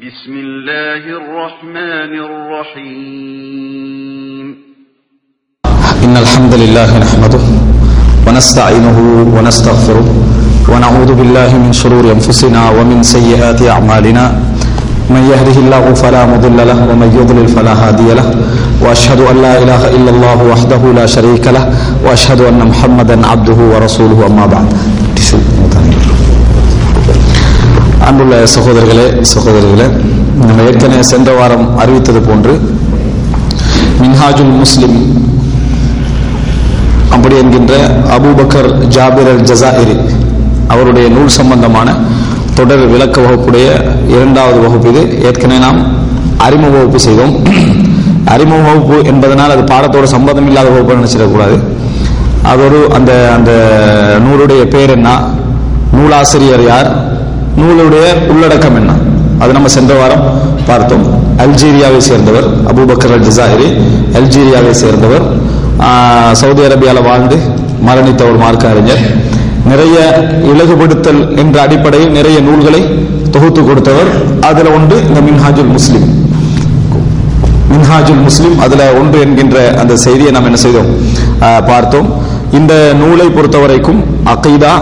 بسم الله الرحمن الرحيم إن الحمد لله نحمده ونستعينه ونستغفره ونعوذ بالله من شرور أنفسنا ومن سيئات أعمالنا من يهده الله فلا مضل له ومن يضلل فلا هادي له وأشهد أن لا إله إلا الله وحده لا شريك له وأشهد أن محمدا عبده ورسوله أما بعد அன்புள்ள சகோதரர்களே சகோதரிகளே நம்ம ஏற்கனவே சென்ற வாரம் அறிவித்தது போன்று மின்ஹாஜுல் முஸ்லிம் அப்படி என்கின்ற அபூபக்கர் ஜாபிர் அல் ஜசாயிரி அவருடைய நூல் சம்பந்தமான தொடர் விளக்க வகுப்புடைய இரண்டாவது வகுப்பு இது ஏற்கனவே நாம் அறிமுக வகுப்பு செய்தோம் அறிமுக வகுப்பு என்பதனால் அது பாடத்தோட சம்பந்தம் இல்லாத வகுப்பு நினைச்சிடக்கூடாது அது ஒரு அந்த அந்த நூலுடைய பேர் என்ன நூலாசிரியர் யார் நூலுடைய உள்ளடக்கம் என்ன அது நம்ம சென்ற வாரம் பார்த்தோம் அல்ஜீரியாவை சேர்ந்தவர் அபூபக்கர் அல் ஜசாயிரி அல்ஜீரியாவை சேர்ந்தவர் ஆஹ், சவுதி அரேபியாவில் வாழ்ந்து மரணித்த ஒரு மார்க்க அறிஞர் நிறைய இலகுபடுத்தல் என்ற அடிப்படையில் நிறைய நூல்களை தொகுத்து கொடுத்தவர் அதுல ஒன்று இந்த மின்ஹாஜுல் முஸ்லிம் மின்ஹாஜுல் முஸ்லிம் அதுல ஒன்று என்கின்ற அந்த செய்தியை நாம் என்ன செய்தோம் ஆஹ், பார்த்தோம் இந்த நூலை பொறுத்தவரைக்கும் அகைதா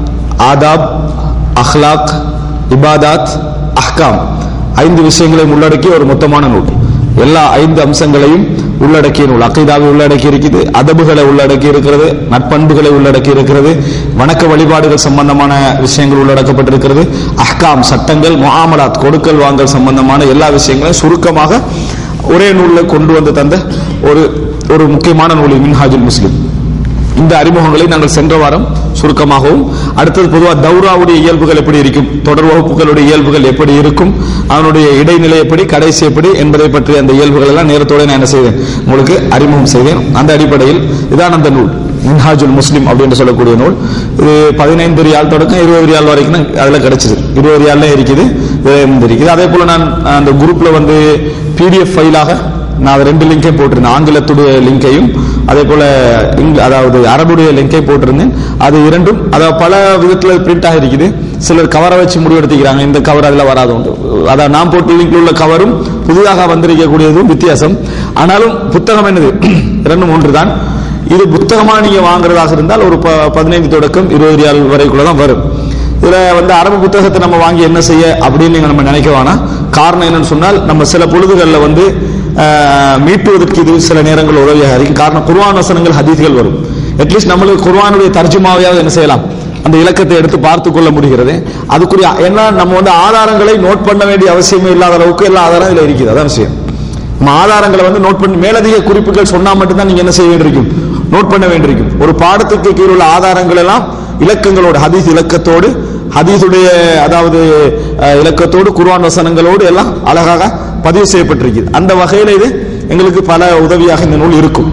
ஆதாப் அஹ்லாக் இபாதாத் அஹ்காம் ஐந்து விஷயங்களையும் உள்ளடக்கிய ஒரு மொத்தமான நூல் எல்லா ஐந்து அம்சங்களையும் உள்ளடக்கிய நூல் அகைதாவை உள்ளடக்கி இருக்குது அதபுகளை உள்ளடக்கி இருக்கிறது நட்பண்புகளை உள்ளடக்கி இருக்கிறது வணக்க வழிபாடுகள் சம்பந்தமான விஷயங்கள் உள்ளடக்கப்பட்டிருக்கிறது அஹ்காம் சட்டங்கள் முஆமலாத் கொடுக்கல் வாங்கல் சம்பந்தமான எல்லா விஷயங்களையும் சுருக்கமாக ஒரே நூலில் கொண்டு வந்து தந்த ஒரு ஒரு முக்கியமான நூல் மின்ஹாஜுல் முஸ்லிம் இந்த அறிமுகங்களை நாங்கள் சென்ற வாரம் சுருக்கமாகவும் அடுத்தது பொதுவாக தௌராவுடைய இயல்புகள் எப்படி இருக்கும் தொடர் வகுப்புகளுடைய இயல்புகள் எப்படி இருக்கும் அவனுடைய இடைநிலை எப்படி கடைசி எப்படி என்பதை பற்றிய அந்த இயல்புகள் எல்லாம் நேரத்தோட நான் என்ன செய்தேன் உங்களுக்கு அறிமுகம் செய்தேன் அந்த அடிப்படையில் இதான் அந்த நூல் மின்ஹாஜுல் முஸ்லிம் அப்படின்னு சொல்லக்கூடிய நூல் இது பதினைந்து ரியால் தொடக்கம் இருபது ரியால் வரைக்கும் அதுல கிடைச்சது இருபது ரியால்ல இருக்குது இதுல இருந்து இருக்குது அதே போல நான் அந்த குரூப்ல வந்து பிடிஎஃப் ஃபைலாக நான் அது ரெண்டு லிங்கையும் போட்டிருந்தேன் ஆங்கிலத்துடைய லிங்கையும் அதே போல இங்க- அதாவது அரபுடைய லிங்கை போட்டிருந்தேன் அது இரண்டும் அதாவது பல விதத்தில் பிரிண்ட் ஆகி இருக்குது சிலர் கவரை வச்சு முடிவெடுத்துக்கிறாங்க இந்த கவர் அதில் வராது உண்டு அதாவது நான் போட்ட லிங்க்ல உள்ள கவரும் புதிதாக வந்திருக்கக்கூடியதும் வித்தியாசம் ஆனாலும் புத்தகம் என்னது இரண்டும் ஒன்று தான் இது புத்தகமா நீங்க வாங்குறதாக இருந்தால் ஒரு ப- பதினைந்து தொடக்கம் இருபது ரியால் வரைக்குள்ள தான் வரும் இதுல வந்து அரபு புத்தகத்தை நம்ம வாங்கி என்ன செய்ய அப்படின்னு நீங்க நம்ம நினைக்க வேணாம் காரணம் என்னன்னு சொன்னால் நம்ம சில பொழுதுகளில் வந்து ஆஹ், மீட்டுவதற்கு இது சில நேரங்கள் உதவியாக இருக்கும் காரணம் குர்ஆன் வசனங்கள் ஹதீஸ்கள் வரும் அட்லீஸ்ட் நம்மளுக்கு குர்ஆனுடைய தர்ஜுமாவையாவது என்ன செய்யலாம் அந்த இலக்கத்தை எடுத்து பார்த்து கொள்ள முடிகிறது அதுக்குரிய ஏன்னா நம்ம வந்து ஆதாரங்களை நோட் பண்ண வேண்டிய அவசியமே இல்லாத அளவுக்கு எல்லா ஆதாரம் இதுல இருக்குது அதான் விஷயம் நம்ம ஆதாரங்களை வந்து நோட் பண்ணி மேலதிக குறிப்புகள் சொன்னா மட்டும்தான் நீங்க என்ன செய்ய வேண்டியிருக்கும் நோட் பண்ண வேண்டியிருக்கும் ஒரு பாடத்துக்கு கீழ் உள்ள ஆதாரங்கள் எல்லாம் இலக்கங்களோடு ஹதீஸ் இலக்கத்தோடு ஹதீஸுடைய அதாவது அஹ், இலக்கத்தோடு குர்ஆன் வசனங்களோடு எல்லாம் அழகாக பதிவு செய்யப்பட்டிருக்குது அந்த வகையில இது எங்களுக்கு பல உதவியாக இந்த நூல் இருக்கும்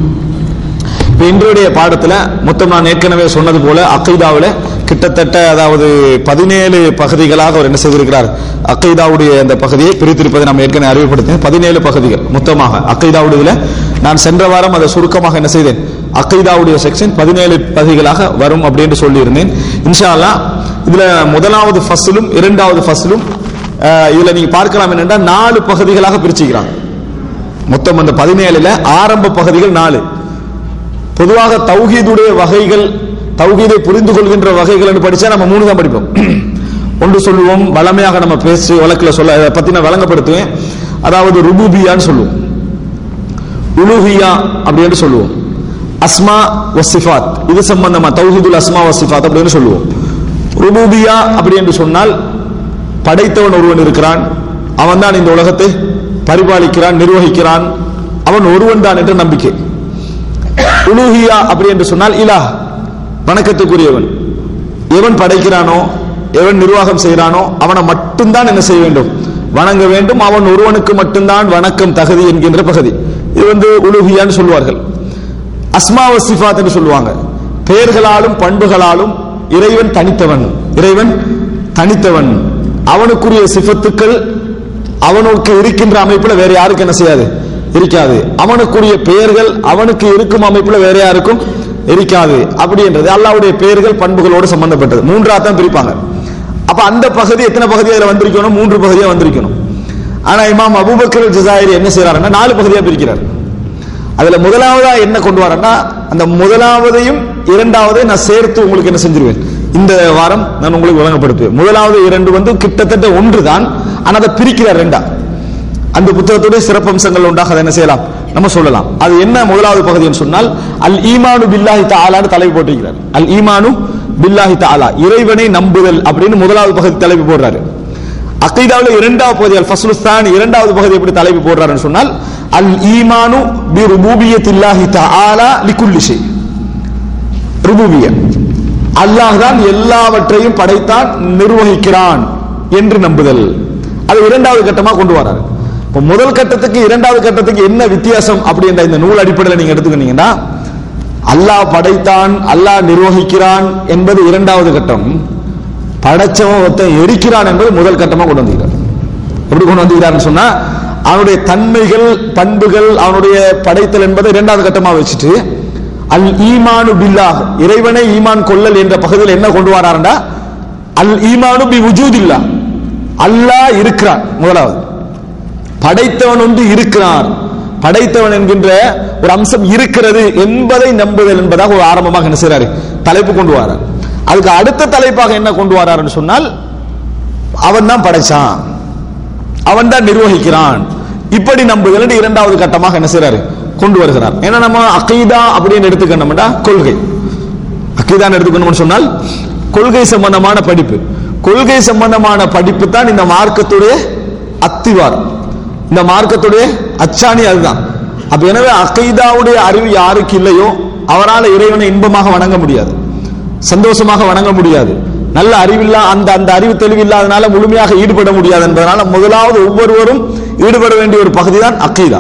இப்ப இன்றைய பாடத்துல மொத்தம் நான் ஏற்கனவே சொன்னது போல அக்கைதாவுல கிட்டத்தட்ட அதாவது பதினேழு பகுதிகளாக அவர் என்ன செய்திருக்கிறார் அக்கைதாவுடைய அந்த பகுதியை பிரித்திருப்பதை நாம் ஏற்கனவே அறிவுப்படுத்தினேன் பதினேழு பகுதிகள் மொத்தமாக அக்கைதாவுடைய நான் சென்ற வாரம் அதை சுருக்கமாக என்ன செய்தேன் அக்கைதாவுடைய செக்ஷன் பதினேழு பகுதிகளாக வரும் அப்படின்னு சொல்லியிருந்தேன் இன்ஷா அல்லாஹ் இதுல முதலாவது ஃபஸ்லும் இரண்டாவது ஃபஸ்லும் இதுல நீங்க பார்க்கலாம் என்னன்னா நாலு பகுதிகளாக பிரிச்சுக்கிறாங்க மொத்தம் அந்த பதினேழுல ஆரம்ப பகுதிகள் நாலு பொதுவாக தௌஹீதுடைய வகைகள் தௌஹீதை புரிந்து கொள்கின்ற வகைகள் என்று படிச்சா நம்ம மூணு தான் படிப்போம் ஒன்று சொல்லுவோம் வளமையாக நம்ம பேசி வழக்குல சொல்ல அதை பத்தி நான் வழங்கப்படுத்துவேன் அதாவது ருபூபியான்னு சொல்லுவோம் உலுஹியா அப்படின்னு சொல்லுவோம் அஸ்மா வசிஃபாத் இது சம்பந்தமா தௌஹீதுல் அஸ்மா வசிஃபாத் அப்படின்னு சொல்லுவோம் ருபூபியா அப்படி என்று சொன்னால் படைத்தவன் ஒருவன் இருக்கிறான் அவன் தான் இந்த உலகத்தை பரிபாலிக்கிறான் நிர்வகிக்கிறான் அவன் ஒருவன் தான் என்ற நம்பிக்கை உலூஹியா அப்படி என்று சொன்னால் இலாஹ் வணக்கத்துக்குரியவன் எவன் படைக்கிறானோ எவன் நிர்வாகம் செய்கிறானோ அவனை மட்டும்தான் என்ன செய்ய வேண்டும் வணங்க வேண்டும் அவன் ஒருவனுக்கு மட்டும்தான் வணக்கம் தகுதி என்கின்ற பகுதி இது வந்து உலூஹியான்னு சொல்லுவார்கள் அஸ்மாவ சிஃபாத் என்று சொல்லுவாங்க பெயர்களாலும் பண்புகளாலும் இறைவன் தனித்தவன் இறைவன் தனித்தவன் அவனுக்குரிய சிஃபத்துக்கள் அவனுக்கு இருக்கின்ற அமைப்புல வேற யாருக்கு என்ன செய்யாது இருக்காது அவனுக்குரிய பெயர்கள் அவனுக்கு இருக்கும் அமைப்புல வேற யாருக்கும் இருக்காது அப்படின்றது அல்லாவுடைய பெயர்கள் பண்புகளோடு சம்பந்தப்பட்டது மூன்றா தான் பிரிப்பாங்க அப்ப அந்த பகுதி எத்தனை பகுதி அதுல வந்திருக்கணும் மூன்று பகுதியா வந்திருக்கணும் ஆனா இமாம் அபூபக்கர் ஜசாயிரி என்ன செய்யறாருன்னா நாலு பகுதியா பிரிக்கிறார் அதுல முதலாவதா என்ன கொண்டு வரேன்னா அந்த முதலாவதையும் இரண்டாவதையும் நான் சேர்த்து உங்களுக்கு என்ன செஞ்சிருவேன் இந்த வாரம் நான் உங்களுக்கு வழங்கப்படுத்துவேன் முதலாவது இரண்டு வந்து கிட்டத்தட்ட ஒன்றுதான் ஆனா அதை பிரிக்கிறார் ரெண்டா அந்த புத்தகத்துடைய சிறப்பம்சங்கள் உண்டாக அதை என்ன செய்யலாம் நம்ம சொல்லலாம் அது என்ன முதலாவது பகுதின்னு சொன்னால் அல் ஈமானு பில்லாஹி தாலான்னு தலைப்பு போட்டிருக்கிறார் அல் ஈமானு பில்லாஹி தாலா இறைவனை நம்புதல் அப்படின்னு முதலாவது பகுதி தலைப்பு போடுறாரு அகைதாவில் இரண்டாவது பகுதி அல் ஃபஸ்லுஸ்தான் இரண்டாவது பகுதி எப்படி தலைப்பு போடுறாருன்னு சொன்னால் அல் ஈமானு பி ருபூபியத்தில்லாஹி தஆலா லிகுல்லி ஷை ருபூபிய அல்லாஹ் தான் எல்லாவற்றையும் படைத்தான் நிர்வகிக்கிறான் என்று நம்புதல் அது இரண்டாவது கட்டமா கொண்டு வராரு இப்போ முதல் கட்டத்துக்கு இரண்டாவது கட்டத்துக்கு என்ன வித்தியாசம் அப்படின்ற இந்த நூல் அடிப்படையில் நீங்க எடுத்துக்கிட்டீங்கன்னா அல்லாஹ் படைத்தான் அல்லாஹ் நிர்வகிக்கிறான் என்பது இரண்டாவது கட்டம் படைச்சவன் ஒருத்தன் எரிக்கிறான் என்பது முதல் கட்டமா கொண்டு வந்திருக்கிறார் எப்படி கொண்டு வந்திருக்கிறார்னு சொன்னா அவனுடைய தன்மைகள் பண்புகள் அவனுடைய படைத்தல் என்பதை இரண்டாவது கட்டமா வச்சுட்டு அல் ஈமானு பில்லாஹ் இறைவனை ஈமான் கொள்ளல் என்ற பகுதியில் என்ன கொண்டு வராருண்டா அல் ஈமானு பி உஜூதில்லா அல்லாஹ் இருக்கிறான் முதலாவது படைத்தவன் ஒன்று இருக்கிறான் படைத்தவன் என்கின்ற ஒரு அம்சம் இருக்கிறது என்பதை நம்புதல் என்பதாக ஒரு ஆரம்பமாக என்ன செய்றாரு தலைப்பு கொண்டு வரார் அதுக்கு அடுத்த தலைப்பாக என்ன கொண்டு வராருன்னு சொன்னால் அவன் தான் படைச்சான் அவன் தான் நிர்வகிக்கிறான் இப்படி நம்புதல் என்று இரண்டாவது கட்டமாக என்ன செய்றாரு கொண்டு வருகிறார் ஏன்னா நம்ம அகீதா அப்படின்னு எடுத்துக்கணும்டா கொள்கை அகீதான் எடுத்துக்கணும்னு சொன்னால் கொள்கை சம்பந்தமான படிப்பு கொள்கை சம்பந்தமான படிப்பு தான் இந்த மார்க்கத்துடைய அத்திவார் இந்த மார்க்கத்துடைய அச்சாணி அதுதான் அப்ப எனவே அகைதாவுடைய அறிவு யாருக்கு இல்லையோ அவரால் இறைவனை இன்பமாக வணங்க முடியாது சந்தோஷமாக வணங்க முடியாது நல்ல அறிவில்லா அந்த அந்த அறிவு தெளிவு இல்லாதனால முழுமையாக ஈடுபட முடியாது என்பதனால முதலாவது ஒவ்வொருவரும் ஈடுபட வேண்டிய ஒரு பகுதி தான் அக்கீதா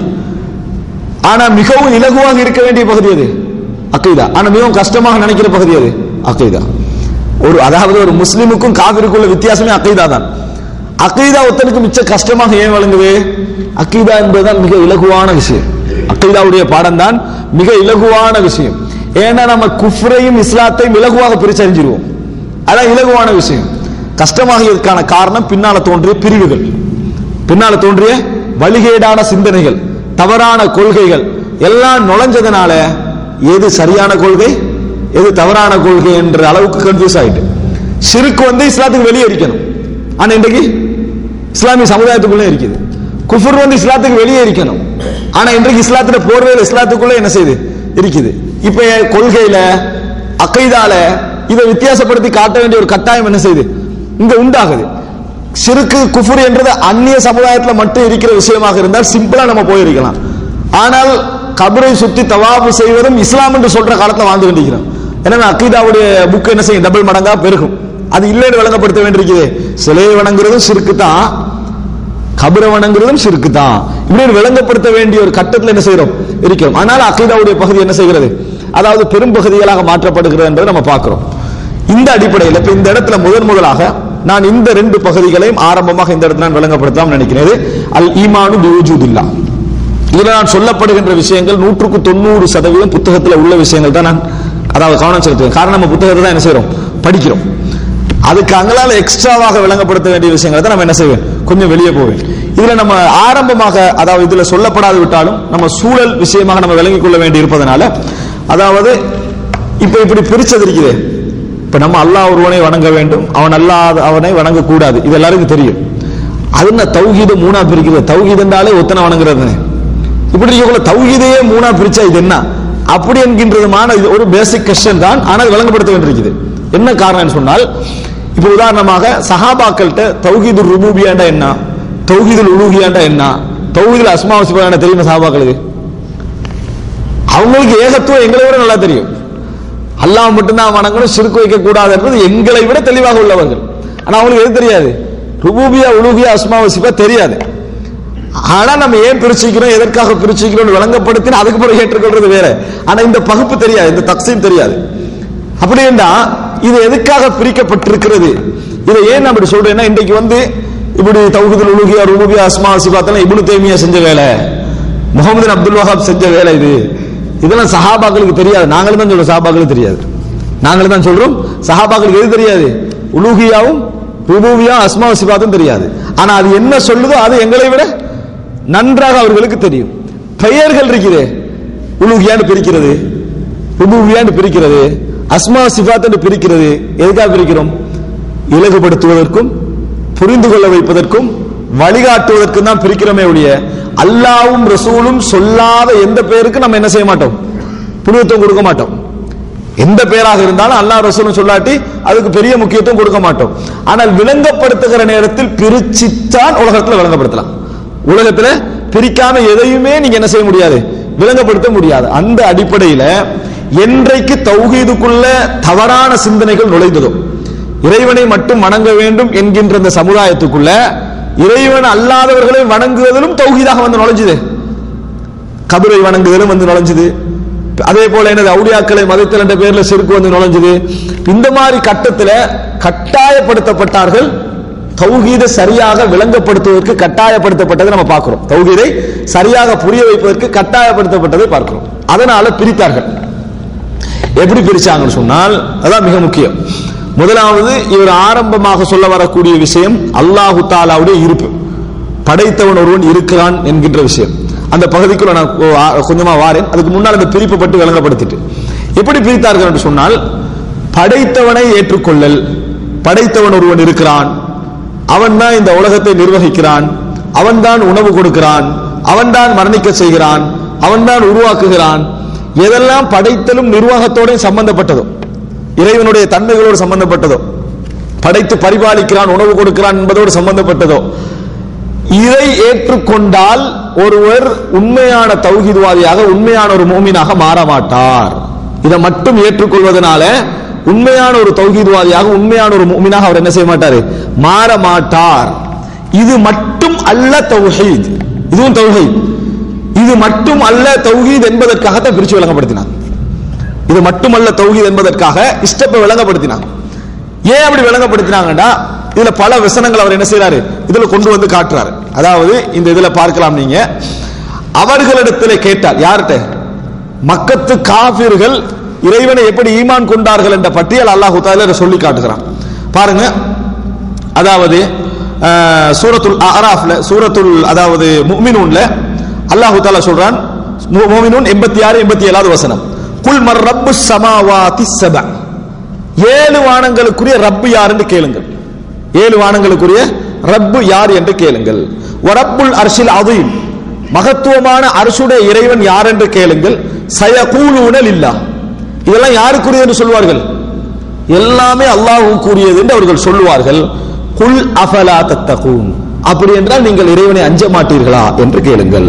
ஆனா மிகவும் இலகுவாக இருக்க வேண்டிய பகுதி அது அக்கீதா ஆனா மிகவும் கஷ்டமாக நினைக்கிற பகுதி அது அக்கீதா ஒரு அதாவது ஒரு முஸ்லிமுக்கும் காவிரிக்குள்ள வித்தியாசமே அக்கீதா தான் அக்கீதா ஒருத்தனுக்கு மிச்ச கஷ்டமாக ஏன் வழங்குது அக்கீதா என்பதுதான் மிக இலகுவான விஷயம் அக்கீதாவுடைய பாடம் தான் மிக இலகுவான விஷயம் ஏன்னா நம்ம குஃப்ரையும் இஸ்லாத்தையும் இலகுவாக பிரிச்சறிஞ்சிருவோம் அதான் இலகுவான விஷயம் கஷ்டமாகியதற்கான காரணம் பின்னால தோன்றிய பிரிவுகள் பின்னால தோன்றிய வழிகேடான சிந்தனைகள் தவறான கொள்கைகள் எல்லாம் நுழைஞ்சதுனால எது சரியான கொள்கை எது தவறான கொள்கை என்ற அளவுக்கு கன்ஃபியூஸ் ஆயிட்டு ஷிருக்கு வந்து இஸ்லாத்துக்கு வெளியே இருக்கணும் ஆனா இன்றைக்கு இஸ்லாமிய சமுதாயத்துக்குள்ளே இருக்குது குஃபர் வந்து இஸ்லாத்துக்கு வெளியே இருக்கணும் ஆனா இன்றைக்கு இஸ்லாத்துல போர்வையில் இஸ்லாத்துக்குள்ள என்ன செய்யுது இருக்குது இப்ப கொள்கையில அக்கைதால இதை வித்தியாசப்படுத்தி காட்ட வேண்டிய ஒரு கட்டாயம் என்ன செய்யுது இங்க உண்டாகுது சிறுக்கு குஃபுர் என்றது அந்நிய சமுதாயத்துல மட்டும் இருக்கிற விஷயமாக இருந்தால் சிம்பிளா நம்ம போயிருக்கலாம் ஆனால் கபரை சுத்தி தவாபு செய்வதும் இஸ்லாம் என்று சொல்ற காலத்துல வாழ்ந்து கொண்டிருக்கிறோம் எனவே அக்கீதாவுடைய புக் என்ன செய்யும் டபுள் மடங்கா பெருகும் அது இல்லைன்னு விளங்கப்படுத்த வேண்டியிருக்குது சிலையை வணங்குறதும் சிறுக்கு தான் கபரை வணங்குறதும் சிறுக்கு தான் இப்படி விளங்கப்படுத்த வேண்டிய ஒரு கட்டத்தில் என்ன செய்யறோம் இருக்கிறோம் ஆனால் அக்கீதாவுடைய பகுதி என்ன செய்கிறது அதாவது பெரும் பகுதிகளாக மாற்றப்படுகிறது என்பதை நம்ம பார்க்கிறோம் இந்த அடிப்படையில் இப்ப இந்த இடத்துல முதன் முதலாக நான் இந்த ரெண்டு பகுதிகளையும் ஆரம்பமாக இந்த இடத்துல நான் விளங்கப்படுத்தாம நினைக்கிறேன் அல் ஈமானு பிவுஜூதில்லா இதுல நான் சொல்லப்படுகின்ற விஷயங்கள் நூற்றுக்கு தொண்ணூறு சதவீதம் புத்தகத்தில் உள்ள விஷயங்கள் தான் நான் அதாவது கவனம் செலுத்துவேன் காரணம் நம்ம புத்தகத்தை தான் என்ன செய்யறோம் படிக்கிறோம் அதுக்கு அங்களால எக்ஸ்ட்ராவாக விளங்கப்படுத்த வேண்டிய விஷயங்களை தான் நம்ம என்ன செய்வேன் கொஞ்சம் வெளியே போவேன் இதுல நம்ம ஆரம்பமாக அதாவது இதுல சொல்லப்படாது விட்டாலும் நம்ம சூழல் விஷயமாக நம்ம விளங்கிக் கொள்ள வேண்டி இருப்பதனால அதாவது இப்ப இப்படி பிரிச்சது இருக்குது இப்ப நம்ம அல்லாஹ் ஒருவனை வணங்க வேண்டும் அவன் அல்லாத அவனை வணங்க கூடாது இது எல்லாருக்கும் தெரியும் அது என்ன தௌஹீது மூணா பிரிக்கிறது தௌஹீத் என்றாலே ஒத்தனை வணங்குறது இப்படி இருக்கக்குள்ள தௌஹீதையே மூணா பிரிச்சா இது என்ன அப்படி என்கின்றதுமான இது ஒரு பேசிக் கொஸ்டின் தான் ஆனால் அது விளங்கப்படுத்த வேண்டியிருக்குது என்ன காரணம்னு சொன்னால் இப்ப உதாரணமாக சஹாபாக்கள்கிட்ட தௌஹீது ருபூபியாண்டா என்ன தௌஹீதுல் உலூகியாண்டா என்ன தௌஹீதுல் அஸ்மாவசிபாண்டா தெரியுமா சஹாபாக்களுக்கு அவங்களுக்கு ஏகத்துவம் எங்களை விட நல்லா தெரியும் அல்லாஹ் மட்டும்தான் வணங்கணும் சிறுக்கு வைக்க கூடாது என்பது எங்களை விட தெளிவாக உள்ளவர்கள் ஆனா அவங்களுக்கு எது தெரியாது ருபூபியா உலூபியா அஸ்மாவசிபா தெரியாது ஆனா நம்ம ஏன் பிரிச்சுக்கிறோம் எதற்காக பிரிச்சுக்கிறோம் விளங்கப்படுத்தி அதுக்கு பிறகு ஏற்றுக்கொள்றது வேற ஆனா இந்த பகுப்பு தெரியாது இந்த தக்சீம் தெரியாது அப்படின்னா இது எதுக்காக பிரிக்கப்பட்டிருக்கிறது இதை ஏன் நான் இப்படி சொல்றேன்னா இன்றைக்கு வந்து இப்படி தௌஹீதுல் உலூகியா ருபூபியா அஸ்மா சிபாத்தெல்லாம் இப்னு தைமியா செஞ்ச வேலை முகமது பின் அப்துல் வஹாப் செஞ்ச வேலை இது இதெல்லாம் சஹாபாக்களுக்கு தெரியாது நாங்களும் தான் சொல்றோம் சஹாபாக்களுக்கு தெரியாது நாங்களும் தான் சொல்றோம் சஹாபாக்களுக்கு எது தெரியாது உலூகியாவும் ருபூவியா அஸ்மா சிபாத்தும் தெரியாது ஆனா அது என்ன சொல்லுதோ அது எங்களை விட நன்றாக அவர்களுக்கு தெரியும் பெயர்கள் இருக்கிறே உலுகியான்னு பிரிக்கிறது ருபூவியான்னு பிரிக்கிறது அஸ்மா சிபாத் பிரிக்கிறது எதுக்காக பிரிக்கிறோம் இலகுபடுத்துவதற்கும் புரிந்து கொள்ள வைப்பதற்கும் வழிகாட்டுவதற்கும் தான் பிரிக்கிறோமே ஒழிய அல்லாவும் ரசூலும் சொல்லாத எந்த பெயருக்கு நம்ம என்ன செய்ய மாட்டோம் புனிதத்துவம் கொடுக்க மாட்டோம் எந்த பெயராக இருந்தாலும் அல்லாஹ் ரசூலும் சொல்லாட்டி அதுக்கு பெரிய முக்கியத்துவம் கொடுக்க மாட்டோம் ஆனால் விளங்கப்படுத்துகிற நேரத்தில் பிரிச்சுத்தான் உலகத்தில் விளங்கப்படுத்தலாம் உலகத்துல பிரிக்காம எதையுமே நீங்க என்ன செய்ய முடியாது விளங்கப்படுத்த முடியாது அந்த அடிப்படையில என்றைக்கு தௌஹீதுக்குள்ள தவறான சிந்தனைகள் நுழைந்ததோ இறைவனை மட்டும் வணங்க வேண்டும் என்கின்ற இந்த சமுதாயத்துக்குள்ள இறைவன் அல்லாதவர்களை வணங்குவதிலும் தௌஹீதாக வந்து நுழைஞ்சுது கபரை வணங்குதலும் வந்து நுழைஞ்சது அதே போல எனது அவுடியாக்களை மதத்தில் என்ற பேர்ல செருக்கு வந்து நுழைஞ்சது இந்த மாதிரி கட்டத்துல கட்டாயப்படுத்தப்பட்டார்கள் தௌஹீதை சரியாக விளங்கப்படுத்துவதற்கு கட்டாயப்படுத்தப்பட்டதை நம்ம பார்க்கிறோம் தௌஹீதை சரியாக புரிய வைப்பதற்கு கட்டாயப்படுத்தப்பட்டதை பார்க்கிறோம் அதனால பிரித்தார்கள் எப்படி பிரிச்சாங்கன்னு சொன்னால் அதான் மிக முக்கியம் முதலாவது இவர் ஆரம்பமாக சொல்ல வரக்கூடிய விஷயம் அல்லாஹு தாலாவுடைய இருப்பு படைத்தவன் ஒருவன் இருக்கிறான் என்கின்ற விஷயம் அந்த பகுதிக்குள்ள நான் கொ- ஆ- கொஞ்சமா வாரேன் அதுக்கு முன்னால் அந்த பிரிப்பு பட்டு விளங்கப்படுத்திட்டு எப்படி பிரித்தார்கள் என்று சொன்னால் படைத்தவனை ஏற்றுக்கொள்ளல் படைத்தவன் ஒருவன் இருக்கிறான் அவன் தான் இந்த உலகத்தை நிர்வகிக்கிறான் அவன் தான் உணவு கொடுக்கிறான் அவன் தான் மரணிக்க செய்கிறான் அவன் தான் உருவாக்குகிறான் எதெல்லாம் படைத்தலும் நிர்வாகத்தோட சம்பந்தப்பட்டதோ இறைவனுடைய தன்மைகளோடு சம்பந்தப்பட்டதோ படைத்து பரிபாலிக்கிறான் உணவு கொடுக்கிறான் என்பதோடு சம்பந்தப்பட்டதோ இதை ஏற்றுக்கொண்டால் ஒருவர் உண்மையான தௌஹீத்வாதியாக உண்மையான ஒரு மூமினாக மாற மாட்டார் இதை மட்டும் ஏற்றுக்கொள்வதனால உண்மையான ஒரு தௌஹீத்வாதியாக உண்மையான ஒரு மூமினாக அவர் என்ன செய்ய மாட்டாரு மாற மாட்டார் இது மட்டும் அல்ல தௌஹீத் இதுவும் தௌஹீத் இது மட்டும் அல்ல தௌஹீத் என்பதற்காகத்தான் பிரிச்சு விளங்கப்படுத்தினார் இது மட்டுமல்ல தௌஹீத் என்பதற்காக இஷ்டப்பை விளங்கப்படுத்தினாங்க ஏன் அப்படி விளங்கப்படுத்தினாங்கன்னா இதுல பல வசனங்கள் அவர் என்ன செய்யறாரு இதுல கொண்டு வந்து காட்டுறாரு அதாவது இந்த இதுல பார்க்கலாம் நீங்க அவர்களிடத்தில் கேட்டார் யார்கிட்ட மக்கத்து காபிர்கள் இறைவனை எப்படி ஈமான் கொண்டார்கள் என்ற பட்டியல் அல்லாஹு தாலா சொல்லி காட்டுகிறான் பாருங்க அதாவது அஹ், சூரத்துல் அராஃப்ல சூரத்துல் அதாவது முஃமினூன்ல அல்லாஹு தாலா சொல்றான் மு- முஃமினூன் 86 87வது வசனம் குல் மர் ரப்பு சமாவாதி சப ஏழு வானங்களுக்குரிய ரப்பு யார் என்று கேளுங்கள் ஏழு வானங்களுக்குரிய ரப்பு யார் என்று கேளுங்கள் வரப்புல் அர்ஷில் அதீம் மகத்துவமான அரசுடைய இறைவன் யார் என்று கேளுங்கள் சயகூலூன இல்லா இதெல்லாம் யாருக்குரியது என்று சொல்வார்கள் எல்லாமே அல்லாஹ்வுக்கு கூறியது என்று அவர்கள் சொல்லுவார்கள் குல் அஃபலா தத்தகூன் அப்படி என்றால் நீங்கள் இறைவனை அஞ்ச மாட்டீர்களா என்று கேளுங்கள்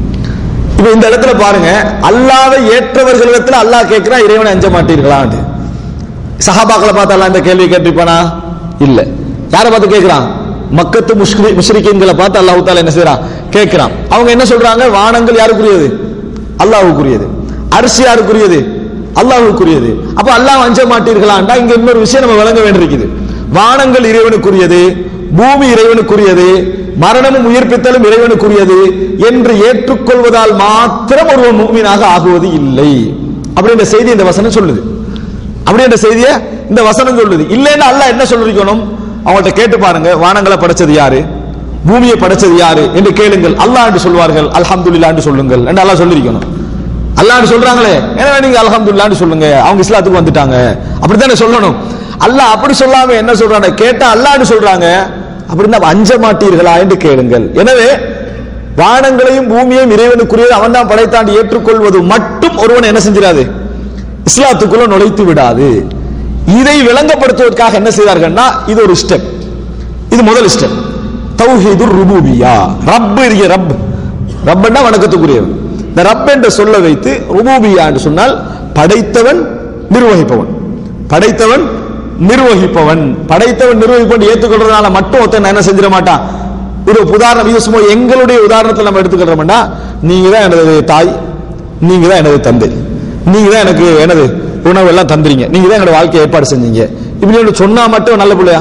இப்ப இந்த இடத்துல பாருங்க அல்லாவை ஏற்றவர்களிடத்துல அல்லாஹ் கேட்கிறா இறைவனை அஞ்ச மாட்டீர்களான்னு சஹாபாக்களை பார்த்து அல்லாஹ் இந்த கேள்வி கேட்டிருப்பானா இல்ல யாரை பார்த்து கேட்கிறான் மக்கத்து முஷ்ரி முஷ்ரிக்கீன்களை பார்த்து அல்லாஹ் தாலா என்ன செய்றான் கேட்கிறான் அவங்க என்ன சொல்றாங்க வானங்கள் யாருக்குரியது அல்லாஹ்வுக்குரியது அரிசி யாருக்குரியது அல்லாஹ்வுக்குரியது அப்ப அல்லாஹ் அஞ்ச மாட்டீர்களாண்டா இங்க இன்னொரு விஷயம் நம்ம விளங்க வேண்டியிருக்குது வானங்கள் இறைவனுக்குரியது பூமி இறைவனுக்குரியது மரணமும் உயிர்ப்பித்தலும் இறைவனுக்குரியது என்று ஏற்றுக்கொள்வதால் மாத்திரம் ஒருவன் மூமினாக ஆகுவது இல்லை அப்படின்ற செய்தி இந்த வசனம் சொல்லுது அப்படின்ற செய்தியை இந்த வசனம் சொல்லுது இல்லைன்னா அல்லாஹ் என்ன சொல்லிருக்கணும் அவங்கள்ட்ட கேட்டு பாருங்க வானங்களை படைச்சது யாரு பூமியை படைச்சது யாரு என்று கேளுங்கள் அல்லாஹ் என்று சொல்வார்கள் அல்ஹம்துலில்லாஹ் என்று சொல்லுங்கள் என்று அல்லாஹ் சொல்லிருக்கணும் அல்லாஹ் என்று சொல்றாங்களே ஏன்னா நீங்க அல்ஹம்துலில்லாஹ் என்று சொல்லுங்க அவங்க இஸ்லாத்துக்கு வந்துட்டாங்க அப்படித்தானே சொல்லணும் அல்லாஹ் அப்படி சொல்லாம என்ன சொல்றாங்க கேட்டா அல்லாஹ் என்று சொல்றாங்க அப்படின்னா அஞ்ச மாட்டீர்களா என்று கேளுங்கள் எனவே வானங்களையும் பூமியையும் இறைவனுக்குரியது அவன் தான் படைத்தான் ஏற்றுக்கொள்வது மட்டும் ஒருவன் என்ன செஞ்சிடாது இஸ்லாத்துக்குள்ள நுழைத்து விடாது இதை விளங்கப்படுத்துவதற்காக என்ன செய்தார்கள்னா இது ஒரு ஸ்டெப் இது முதல் ஸ்டெப் தௌஹீதுர் ருபூபியா ரப் இருக்க ரப் ரப்னா வணக்கத்துக்குரியவன் இந்த ரப் என்று சொல்ல வைத்து ருபூபியா என்று சொன்னால் படைத்தவன் நிர்வகிப்பவன் படைத்தவன் நிர்வகிப்பவன் படைத்தவன் நிர்வகிப்பவன் ஏற்றுக்கொள்றதுனால மட்டும் ஒருத்தன் என்ன செஞ்சிட மாட்டான் ஒரு உதாரணம் இது சும்மா எங்களுடைய உதாரணத்தில் நம்ம எடுத்துக்கிறோம்னா நீங்க தான் எனது தாய் நீங்க தான் எனது தந்தை நீங்க தான் எனக்கு எனது உணவு எல்லாம் தந்துறீங்க நீங்க தான் என்னோட வாழ்க்கை ஏற்பாடு செஞ்சீங்க இப்படி ஒன்று சொன்னா மட்டும் நல்ல பிள்ளையா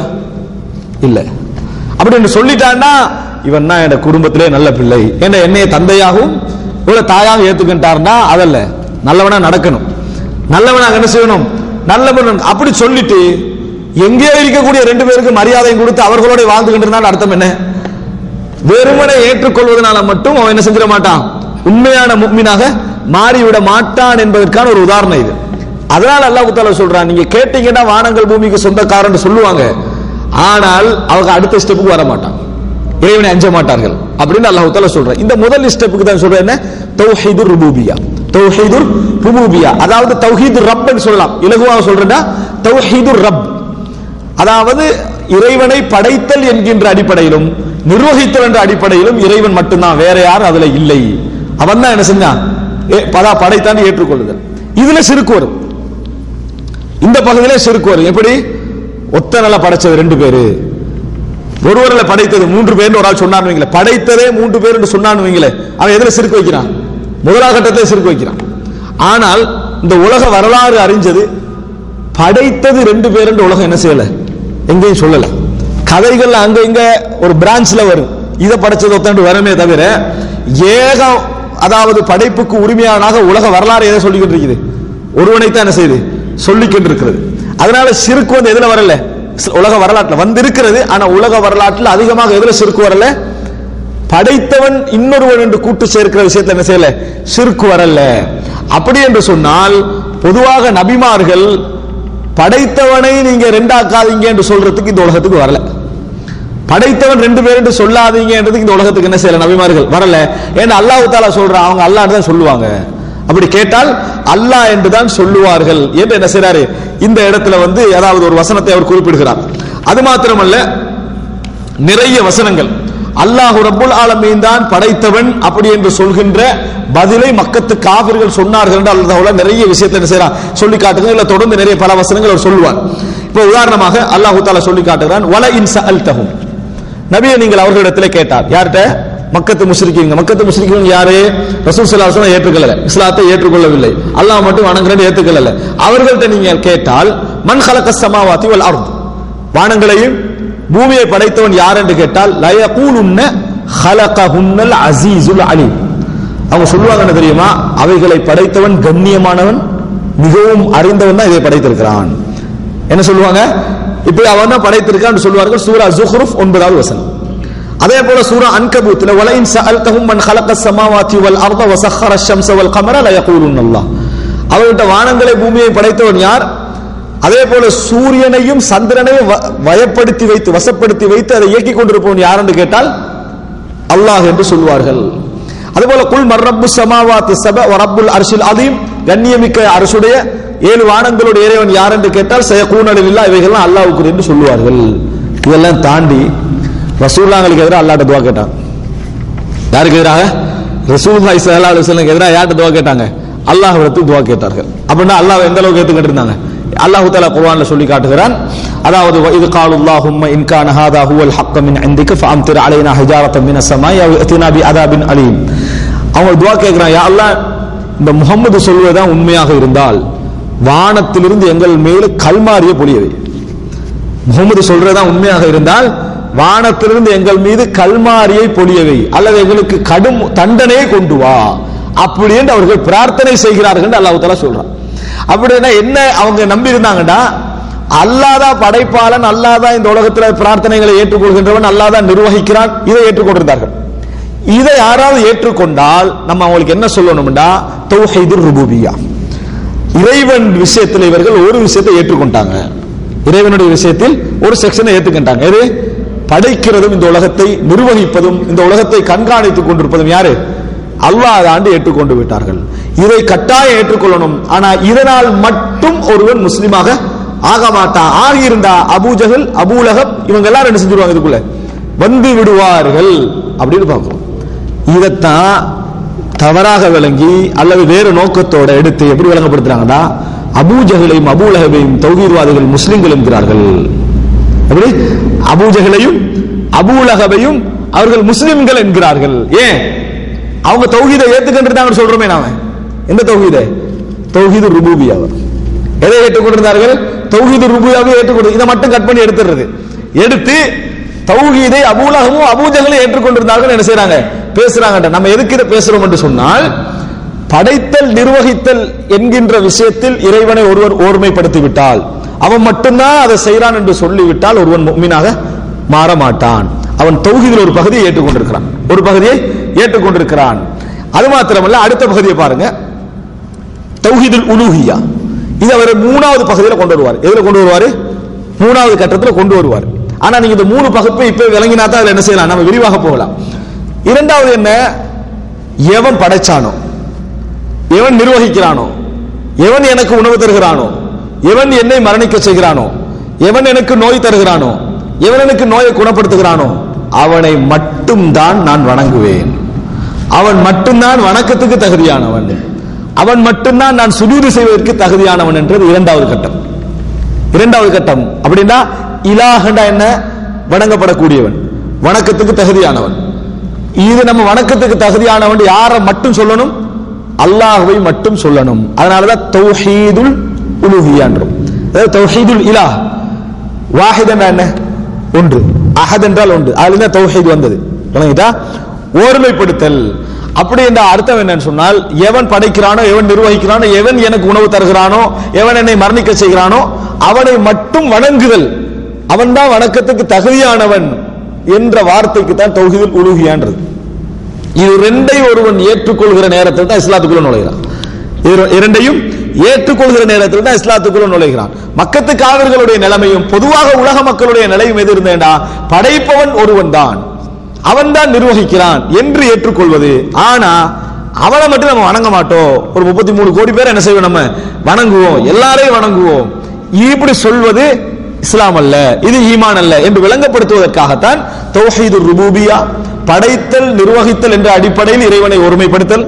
இல்ல அப்படி ஒன்று சொல்லிட்டான்னா இவன் தான் என் குடும்பத்திலே நல்ல பிள்ளை என்ன என்னைய தந்தையாகவும் இவ்வளவு தாயாக ஏத்துக்கிட்டார்னா அதல்ல நல்லவனா நடக்கணும் நல்லவனாக என்ன செய்யணும் நல்லவன் அப்படி சொல்லிட்டு எங்கேயோ இருக்கக்கூடிய ரெண்டு பேருக்கு மரியாதையும் கொடுத்து அவர்களோட வாழ்ந்துகிட்டு இருந்தால் அர்த்தம் என்ன வெறுமனை ஏற்றுக்கொள்வதனால மட்டும் அவன் என்ன செஞ்சிட மாட்டான் உண்மையான முக்மீனாக மாறிவிட மாட்டான் என்பதற்கான ஒரு உதாரணம் இது அதனால அல்லாஹ் தாலா சொல்றான் நீங்க கேட்டீங்கன்னா வானங்கள் பூமிக்கு சொந்தக்காரன் சொல்லுவாங்க ஆனால் அவங்க அடுத்த ஸ்டெப்புக்கு வர மாட்டாங்க இறைவனை அஞ்ச மாட்டார்கள் அப்படின்னு அல்லாஹ் தாலா சொல்றான் இந்த முதல் ஸ்டெப்புக்கு தான் சொல்றேன் என்ன தௌஹீதுர் ருபூபியா தௌஹீதுர் ருபூபியா அதாவது தௌஹீதுர் ரப்னு சொல்லலாம் இலகுவாக சொல்றேன்னா தௌஹீதுர் ரப் அதாவது இறைவனை படைத்தல் என்கின்ற அடிப்படையிலும் நிர்வகித்தல் என்ற அடிப்படையிலும் இறைவன் மட்டும்தான் வேற யாரும் அதுல இல்லை அவன் தான் என்ன செஞ்சான் ஏ- பதா படைத்தான் ஏற்றுக்கொள்ளுதல் இதுல சிறுக்கு வரும் இந்த பகுதியில சிறுக்கு வரும் எப்படி ஒத்த நில படைச்சது ரெண்டு பேரு ஒருவரில் படைத்தது மூன்று பேர் ஒரு ஆள் சொன்னான்னு வைங்களேன் படைத்ததே மூன்று பேர் என்று சொன்னான்னு வைங்களேன் அவன் எதுல சிறுக்கு வைக்கிறான் முதலாவது கட்டத்தில் சிறுக்கு வைக்கிறான் ஆனால் இந்த உலக வரலாறு அறிஞ்சது படைத்தது ரெண்டு பேர் என்று உலகம் என்ன செய்யல எங்கேயும் சொல்லல கதைகள்ல அங்க இங்க ஒரு பிரான்ச்ல வரும் இதை படைச்சது ஒத்தண்டு வரமே தவிர ஏக அதாவது படைப்புக்கு உரிமையானாக உலக வரலாறு எதை சொல்லிக்கிட்டு இருக்குது ஒருவனைத்தான் என்ன செய்யுது சொல்லிக்கிட்டு இருக்கிறது அதனால சிறுக்கு வந்து எதுல வரல உலக வரலாற்றுல வந்து இருக்கிறது ஆனா உலக வரலாற்றுல அதிகமாக எதுல சிறுக்கு வரல படைத்தவன் இன்னொருவன் என்று கூட்டு சேர்க்கிற விஷயத்துல என்ன செய்யல சிறுக்கு வரல அப்படி என்று சொன்னால் பொதுவாக நபிமார்கள் படைத்தவனை நீங்க ரெண்டாக்காதீங்க என்று சொல்றதுக்கு இந்த உலகத்துக்கு வரல படைத்தவன் ரெண்டு பேர் என்று சொல்லாதீங்கன்றதுக்கு இந்த உலகத்துக்கு என்ன செய்யல நபிமார்கள் வரல ஏன்னா அல்லாஹ் தாலா சொல்றான் அவங்க அல்லாஹ் தான் சொல்லுவாங்க அப்படி கேட்டால் அல்லாஹ் என்று தான் சொல்லுவார்கள் என்று என்ன செய்றாரு இந்த இடத்துல வந்து அதாவது ஒரு வசனத்தை அவர் குறிப்பிடுகிறார் அது மாத்திரமல்ல நிறைய வசனங்கள் அல்லாஹு ரப்புல் ஆலமீன் தான் படைத்தவன் அப்படி என்று சொல்கின்ற பதிலை மக்கத்து காவிர்கள் சொன்னார்கள் என்று அல்லாஹ் நிறைய விஷயத்தை என்ன செய்யறான் சொல்லி காட்டுங்க இல்ல தொடர்ந்து நிறைய பல வசனங்கள் அவர் சொல்லுவார் இப்போ உதாரணமாக அல்லாஹு தாலா சொல்லி காட்டுகிறான் வல இன் சஅல்தஹும் நபியை நீங்கள் அவர்களிடத்திலே கேட்டார் யார்கிட்ட மக்கத்து முஸ்ரிக்கீங்க மக்கத்து முஸ்ரிக்கீங்க யாரு ரசூல் ஸல்லல்லாஹு அலைஹி வஸல்லம் ஏற்றுக்கொள்ளல இஸ்லாத்தை ஏற்றுக்கொள்ளவில்லை அல்லாஹ் மட்டும் வணங்குறது ஏற்றுக்கொள்ளல அவர்கள்ட்ட நீங்க கேட்டால் மன் ஹலக சமாவாதி வல் அர்த் வானங்களையும் பூமியை படைத்தவன் யார் என்று கேட்டால் லயகூலுன்ன ஹலகஹுன்னல் அசீசுல் அலீம் அவங்க சொல்லுவாங்க என்ன தெரியுமா அவைகளை படைத்தவன் கண்ணியமானவன் மிகவும் அறிந்தவன் தான் இதை படைத்திருக்கிறான் என்ன சொல்லுவாங்க இப்படி அவன் தான் படைத்திருக்கான் சொல்லுவார்கள் சூரா ஜுஹ்ருஃப் ஒன்பதாவது வசனம் அதே போல சூரா அன்கபூத்ல வலைன் சஅல்தஹும் மன் خلق السماوات والارض وسخر الشمس والقمر لا يقولون الله அவர்கிட்ட வானங்களை பூமியை படைத்தவன் யார் அதே போல சூரியனையும் சந்திரனையும் வ- வயப்படுத்தி வைத்து வசப்படுத்தி வைத்து அதை இயக்கி கொண்டிருப்பவன் யார் என்று கேட்டால் அல்லாஹ் என்று சொல்வார்கள் அதுபோல குல் மர்ரப்பு சமாவாத் சப வரப்புல் அர்ஷில் அதீம் கண்ணியமிக்க அரசுடைய ஏழு வானங்களுடைய இறைவன் யார் என்று கேட்டால் செய்யக்கூடலில் இல்லா இவைகள்லாம் அல்லாஹ்வுக்கு என்று சொல்லுவார்கள் இதெல்லாம் தாண்டி ரசூல்லாங்களுக்கு எதிராக அல்லாட்ட துவா கேட்டாங்க யாருக்கு எதிராக ரசூல் ஸல்லல்லாஹு அலைஹி வஸல்லம் எதிராக யார்கிட்ட துவா கேட்டாங்க அல்லாஹ் இடத்துக்கு துவா கேட்டார்கள் அப்படின்னா அல்லாஹ் எந்த அளவுக்கு ஏத்துக்கிட்டு இருந்தாங்க அல்லாஹ் தஆலா குர்ஆன்ல சொல்லி காட்டுகிறான் அதாவது இது காலுல்லாஹும்ம இன் கான ஹாதா ஹுவல் ஹக்க மின் இந்திக ஃபஅம்திர் அலைனா ஹிஜாரத்தன் மினஸ் ஸமாய் அவ் இத்தினா பி அதாபின் அலீம் அவங்க துவா கேட்கிறான் யா அல்லாஹ் இந்த முகம்மது சொல்வதுதான் உண்மையாக இருந்தால் வானத்திலிருந்து எங்கள் மேல் கல்மாரிய பொழியவை முகமது சொல்றதுதான் உண்மையாக இருந்தால் வானத்திலிருந்து எங்கள் மீது கல்மாரியை பொழியவை அல்லது எங்களுக்கு கடும் தண்டனையை கொண்டு வா அப்படி என்று அவர்கள் பிரார்த்தனை செய்கிறார்கள் என்று அல்லாஹ் தஆலா சொல்றான் அப்படின்னா என்ன அவங்க நம்பி இருந்தாங்கன்னா அல்லாதான் படைப்பாளன் அல்லாதான் இந்த உலகத்தில் பிரார்த்தனைகளை ஏற்றுக்கொள்கின்றவன் அல்லாதான் நிர்வகிக்கிறான் இதை ஏற்றுக்கொண்டிருந்தார்கள் இதை யாராவது ஏற்றுக்கொண்டால் நம்ம அவங்களுக்கு என்ன சொல்லணும்டா தௌஹீதுர் ருபூபியா இறைவன் விஷயத்தில் இவர்கள் ஒரு விஷயத்தை ஏற்றுக்கொண்டாங்க இறைவனுடைய விஷயத்தில் ஒரு செக்ஷனை ஏற்றுக்கிட்டாங்க எது படைக்கிறதும் இந்த உலகத்தை நிர்வகிப்பதும் இந்த உலகத்தை கண்காணித்துக் கொண்டிருப்பதும் யாரு அல்லாஹ் ஆண்டு ஏற்றுக்கொண்டு விட்டார்கள் இதை கட்டாயம் ஏற்றுக்கொள்ளணும் ஆனா இதனால் மட்டும் ஒருவன் முஸ்லிமாக ஆக மாட்டான் ஆகியிருந்தா அபூஜஹல் அபூலகம் இவங்க எல்லாரும் என்ன செஞ்சிருவாங்க இதுக்குள்ள வந்து விடுவார்கள் அப்படின்னு பார்க்கிறோம் இதைத்தான் தவறாக விளங்கி அல்லது வேறு நோக்கத்தோட எடுத்து எப்படி விளங்கப்படுத்துறாங்கன்னா அபூஜகலையும் அபூலகவையும் தௌஹீர்வாதிகள் முஸ்லிம்கள் என்கிறார்கள் எப்படி அபூஜகலையும் அபூலகவையும் அவர்கள் முஸ்லிம்கள் என்கிறார்கள் ஏன் அவங்க தௌஹீதை ஏத்துக்கிட்டு சொல்றோமே நாம எந்த தௌஹீதை தௌஹீது ருபூபியா எதை ஏற்றுக்கொண்டிருந்தார்கள் தௌஹீது ருபூபியாவை ஏற்றுக்கொண்டு இதை மட்டும் கட் பண்ணி எடுத்துறது எடுத்து தௌஹீதை அபூலகமும் அபூஜகலும் ஏற்றுக்கொண்டிருந்தார்கள் என்ன செய்றாங்க பேசுறாங்க நம்ம எதுக்கு இதை பேசுறோம் என்று சொன்னால் படைத்தல் நிர்வகித்தல் என்கின்ற விஷயத்தில் இறைவனை ஒருவர் ஓர்மைப்படுத்தி விட்டால் அவன் மட்டும்தான் அதை செய்கிறான் என்று சொல்லிவிட்டால் ஒருவன் முக்மீனாக மாற மாட்டான் அவன் தௌஹீதில் ஒரு பகுதியை ஏற்றுக்கொண்டிருக்கிறான் ஒரு பகுதியை ஏற்றுக்கொண்டிருக்கிறான் அது மாத்திரமல்ல அடுத்த பகுதியை பாருங்க தௌஹீதுல் உலூஹியா இது அவர் மூணாவது பகுதியில் கொண்டு வருவார் எதுல கொண்டு வருவார் மூணாவது கட்டத்தில் கொண்டு வருவார் ஆனா நீங்க இந்த மூணு பகுப்பை இப்ப விளங்கினா தான் அதுல என்ன செய்யலாம் நம்ம விரிவாக போகலாம் இரண்டாவது என்ன எவன் படைச்சானோ எவன் நிர்வகிக்கிறானோ எவன் எனக்கு உணவு தருகிறானோ எவன் என்னை மரணிக்க செய்கிறானோ எவன் எனக்கு நோய் தருகிறானோ எவன் எனக்கு நோயை குணப்படுத்துகிறானோ அவனை மட்டும்தான் நான் வணங்குவேன் அவன் மட்டும்தான் வணக்கத்துக்கு தகுதியானவன் அவன் மட்டும்தான் நான் சுஜூது செய்வதற்கு தகுதியானவன் என்றது இரண்டாவது கட்டம் இரண்டாவது கட்டம் அப்படின்னா இலாகண்டா என்ன வணங்கப்படக்கூடியவன் வணக்கத்துக்கு தகுதியானவன் இது நம்ம வணக்கத்துக்கு தகுதியானவன் யாரை மட்டும் சொல்லணும் அல்லாஹ்வை மட்டும் சொல்லணும் அதனாலதான் தௌஹீதுல் உலுஹியான்றோம் அதாவது தௌஹீதுல் இலாஹ் வாஹித் என்றால் என்ன ஒன்று அஹத் என்றால் ஒன்று அதுல தான் தௌஹீத் வந்தது விளங்கிட்டா ஓர்மைப்படுத்தல் அப்படி என்ற அர்த்தம் என்னன்னு சொன்னால் எவன் படைக்கிறானோ எவன் நிர்வகிக்கிறானோ எவன் எனக்கு உணவு தருகிறானோ எவன் என்னை மரணிக்க செய்கிறானோ அவனை மட்டும் வணங்குதல் அவன்தான் வணக்கத்துக்கு தகுதியானவன் என்ற வார்த்தைக்கு தான் தௌஹீதுல் உலுஹியான்றது இது ரெண்டை ஒருவன் ஏற்றுக்கொள்கிற நேரத்தில் தான் இஸ்லாத்துக்குள்ள நுழைகிறான் இது இரண்டையும் ஏற்றுக்கொள்கிற நேரத்தில் தான் இஸ்லாத்துக்குள்ள நுழைகிறான் மக்கத்து காவிர்களுடைய நிலைமையும் பொதுவாக உலக மக்களுடைய நிலையும் எது இருந்தேன்டா படைப்பவன் ஒருவன் தான் அவன் தான் நிர்வகிக்கிறான் என்று ஏற்றுக்கொள்வது ஆனா அவனை மட்டும் நம்ம வணங்க மாட்டோம் ஒரு முப்பத்தி மூணு கோடி பேர் என்ன செய்வோம் நம்ம வணங்குவோம் எல்லாரையும் வணங்குவோம் இப்படி சொல்வது இஸ்லாம் அல்ல இது ஈமான் அல்ல என்று விளங்கப்படுத்துவதற்காகத்தான் தௌஹீது ருபூபியா படைத்தல் நிர்வகித்தல் என்ற அடிப்படையில் இறைவனை ஒருமைப்படுத்தல்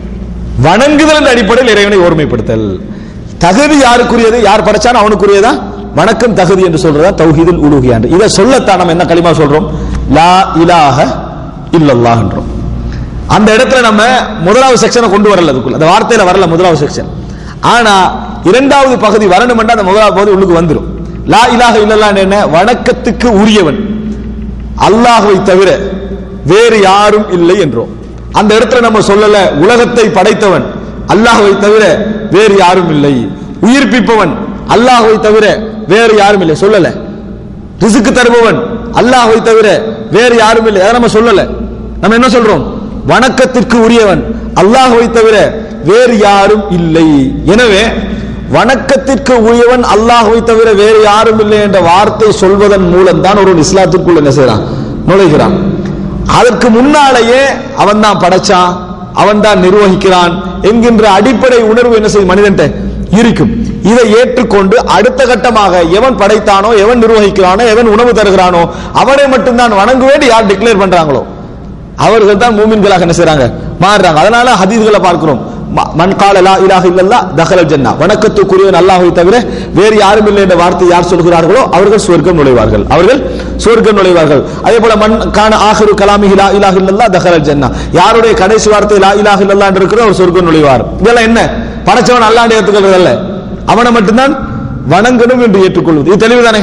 வணங்குதல் என்ற அடிப்படையில் இறைவனை ஒருமைப்படுத்தல் தகுதி யாருக்குரியது யார் படைச்சானோ அவனுக்குரியதா வணக்கம் தகுதி என்று சொல்றதா தௌஹீதுல் உலூஹியான் இதை சொல்லத்தான் நம்ம என்ன களிமா சொல்றோம் லா இலாஹ இல்லல்லாஹ் என்றோம் அந்த இடத்துல நம்ம முதலாவது செக்ஷனை கொண்டு வரல அதுக்குள்ள அந்த வார்த்தையில வரல முதலாவது செக்ஷன் ஆனா இரண்டாவது பகுதி வரணும்னா அந்த முதலாவது பகுதி உள்ளுக்கு வந்துடும் லா இலாஹ இல்லல்லாஹ் என்ன வணக்கத்துக்கு உரியவன் அல்லாஹ்வை தவிர வேறு யாரும் இல்லை என்றோம் அந்த இடத்துல நம்ம சொல்லல உலகத்தை படைத்தவன் அல்லாஹ்வை தவிர வேறு யாரும் இல்லை உயிர்ப்பிப்பவன் அல்லாஹ்வை தவிர வேறு யாரும் இல்லை சொல்லல ரிசுக்கு தருபவன் அல்லாஹ்வை தவிர வேறு யாரும் இல்லை அதை நம்ம சொல்லல நம்ம என்ன சொல்றோம் வணக்கத்திற்கு உரியவன் அல்லாஹ்வை தவிர வேறு யாரும் இல்லை எனவே வணக்கத்திற்கு உரியவன் அல்லாஹ்வை தவிர வேறு யாரும் இல்லை என்ற வார்த்தை சொல்வதன் மூலம் தான் ஒரு இஸ்லாத்திற்குள் என்ன செய்யறான் நுழைகிறான் அதற்கு முன்னாலேயே அவன் தான் படைச்சான் அவன் தான் நிர்வகிக்கிறான் என்கின்ற அடிப்படை உணர்வு என்ன செய்யும் மனிதன்ட்ட இருக்கும் இதை ஏற்றுக்கொண்டு அடுத்த கட்டமாக எவன் படைத்தானோ எவன் நிர்வகிக்கிறானோ எவன் உணவு தருகிறானோ அவனை மட்டும்தான் வணங்குவேன் யார் டிக்ளேர் பண்றாங்களோ அவர்கள் தான் மூமின்களாக என்ன செய்றாங்க மாறுறாங்க அதனால ஹதீஸ்களை பார்க்கிறோம் ம- மன் கால லா இலாஹ இல்லல்லா தஹலல் ஜன்னா வணக்கத்துக்குரியவன் அல்லாஹ்வை தவிர வேறு யாரும் இல்லை என்ற வார்த்தை யார் சொல்கிறார்களோ அவர்கள் சுவர்க்கம் நுழைவார்கள் அவர்கள் சுவர்க்கம் நுழைவார்கள் அதே போல மன் கான ஆஹிரு கலாமிஹி லா இலாஹ இல்லல்லா தஹலல் ஜன்னா யாருடைய கடைசி வார்த்தை லா இலாஹ இல்லல்லா என்று இருக்கிற அவர் சொர்க்கம் நுழைவார் இதெல்லாம் என்ன படைச்சவன் அல்லாண்டு ஏற்றுக்கொள்வது அல்ல அவனை மட்டும்தான் வணங்கணும் என்று ஏற்றுக்கொள்வது இது தெளிவுதானே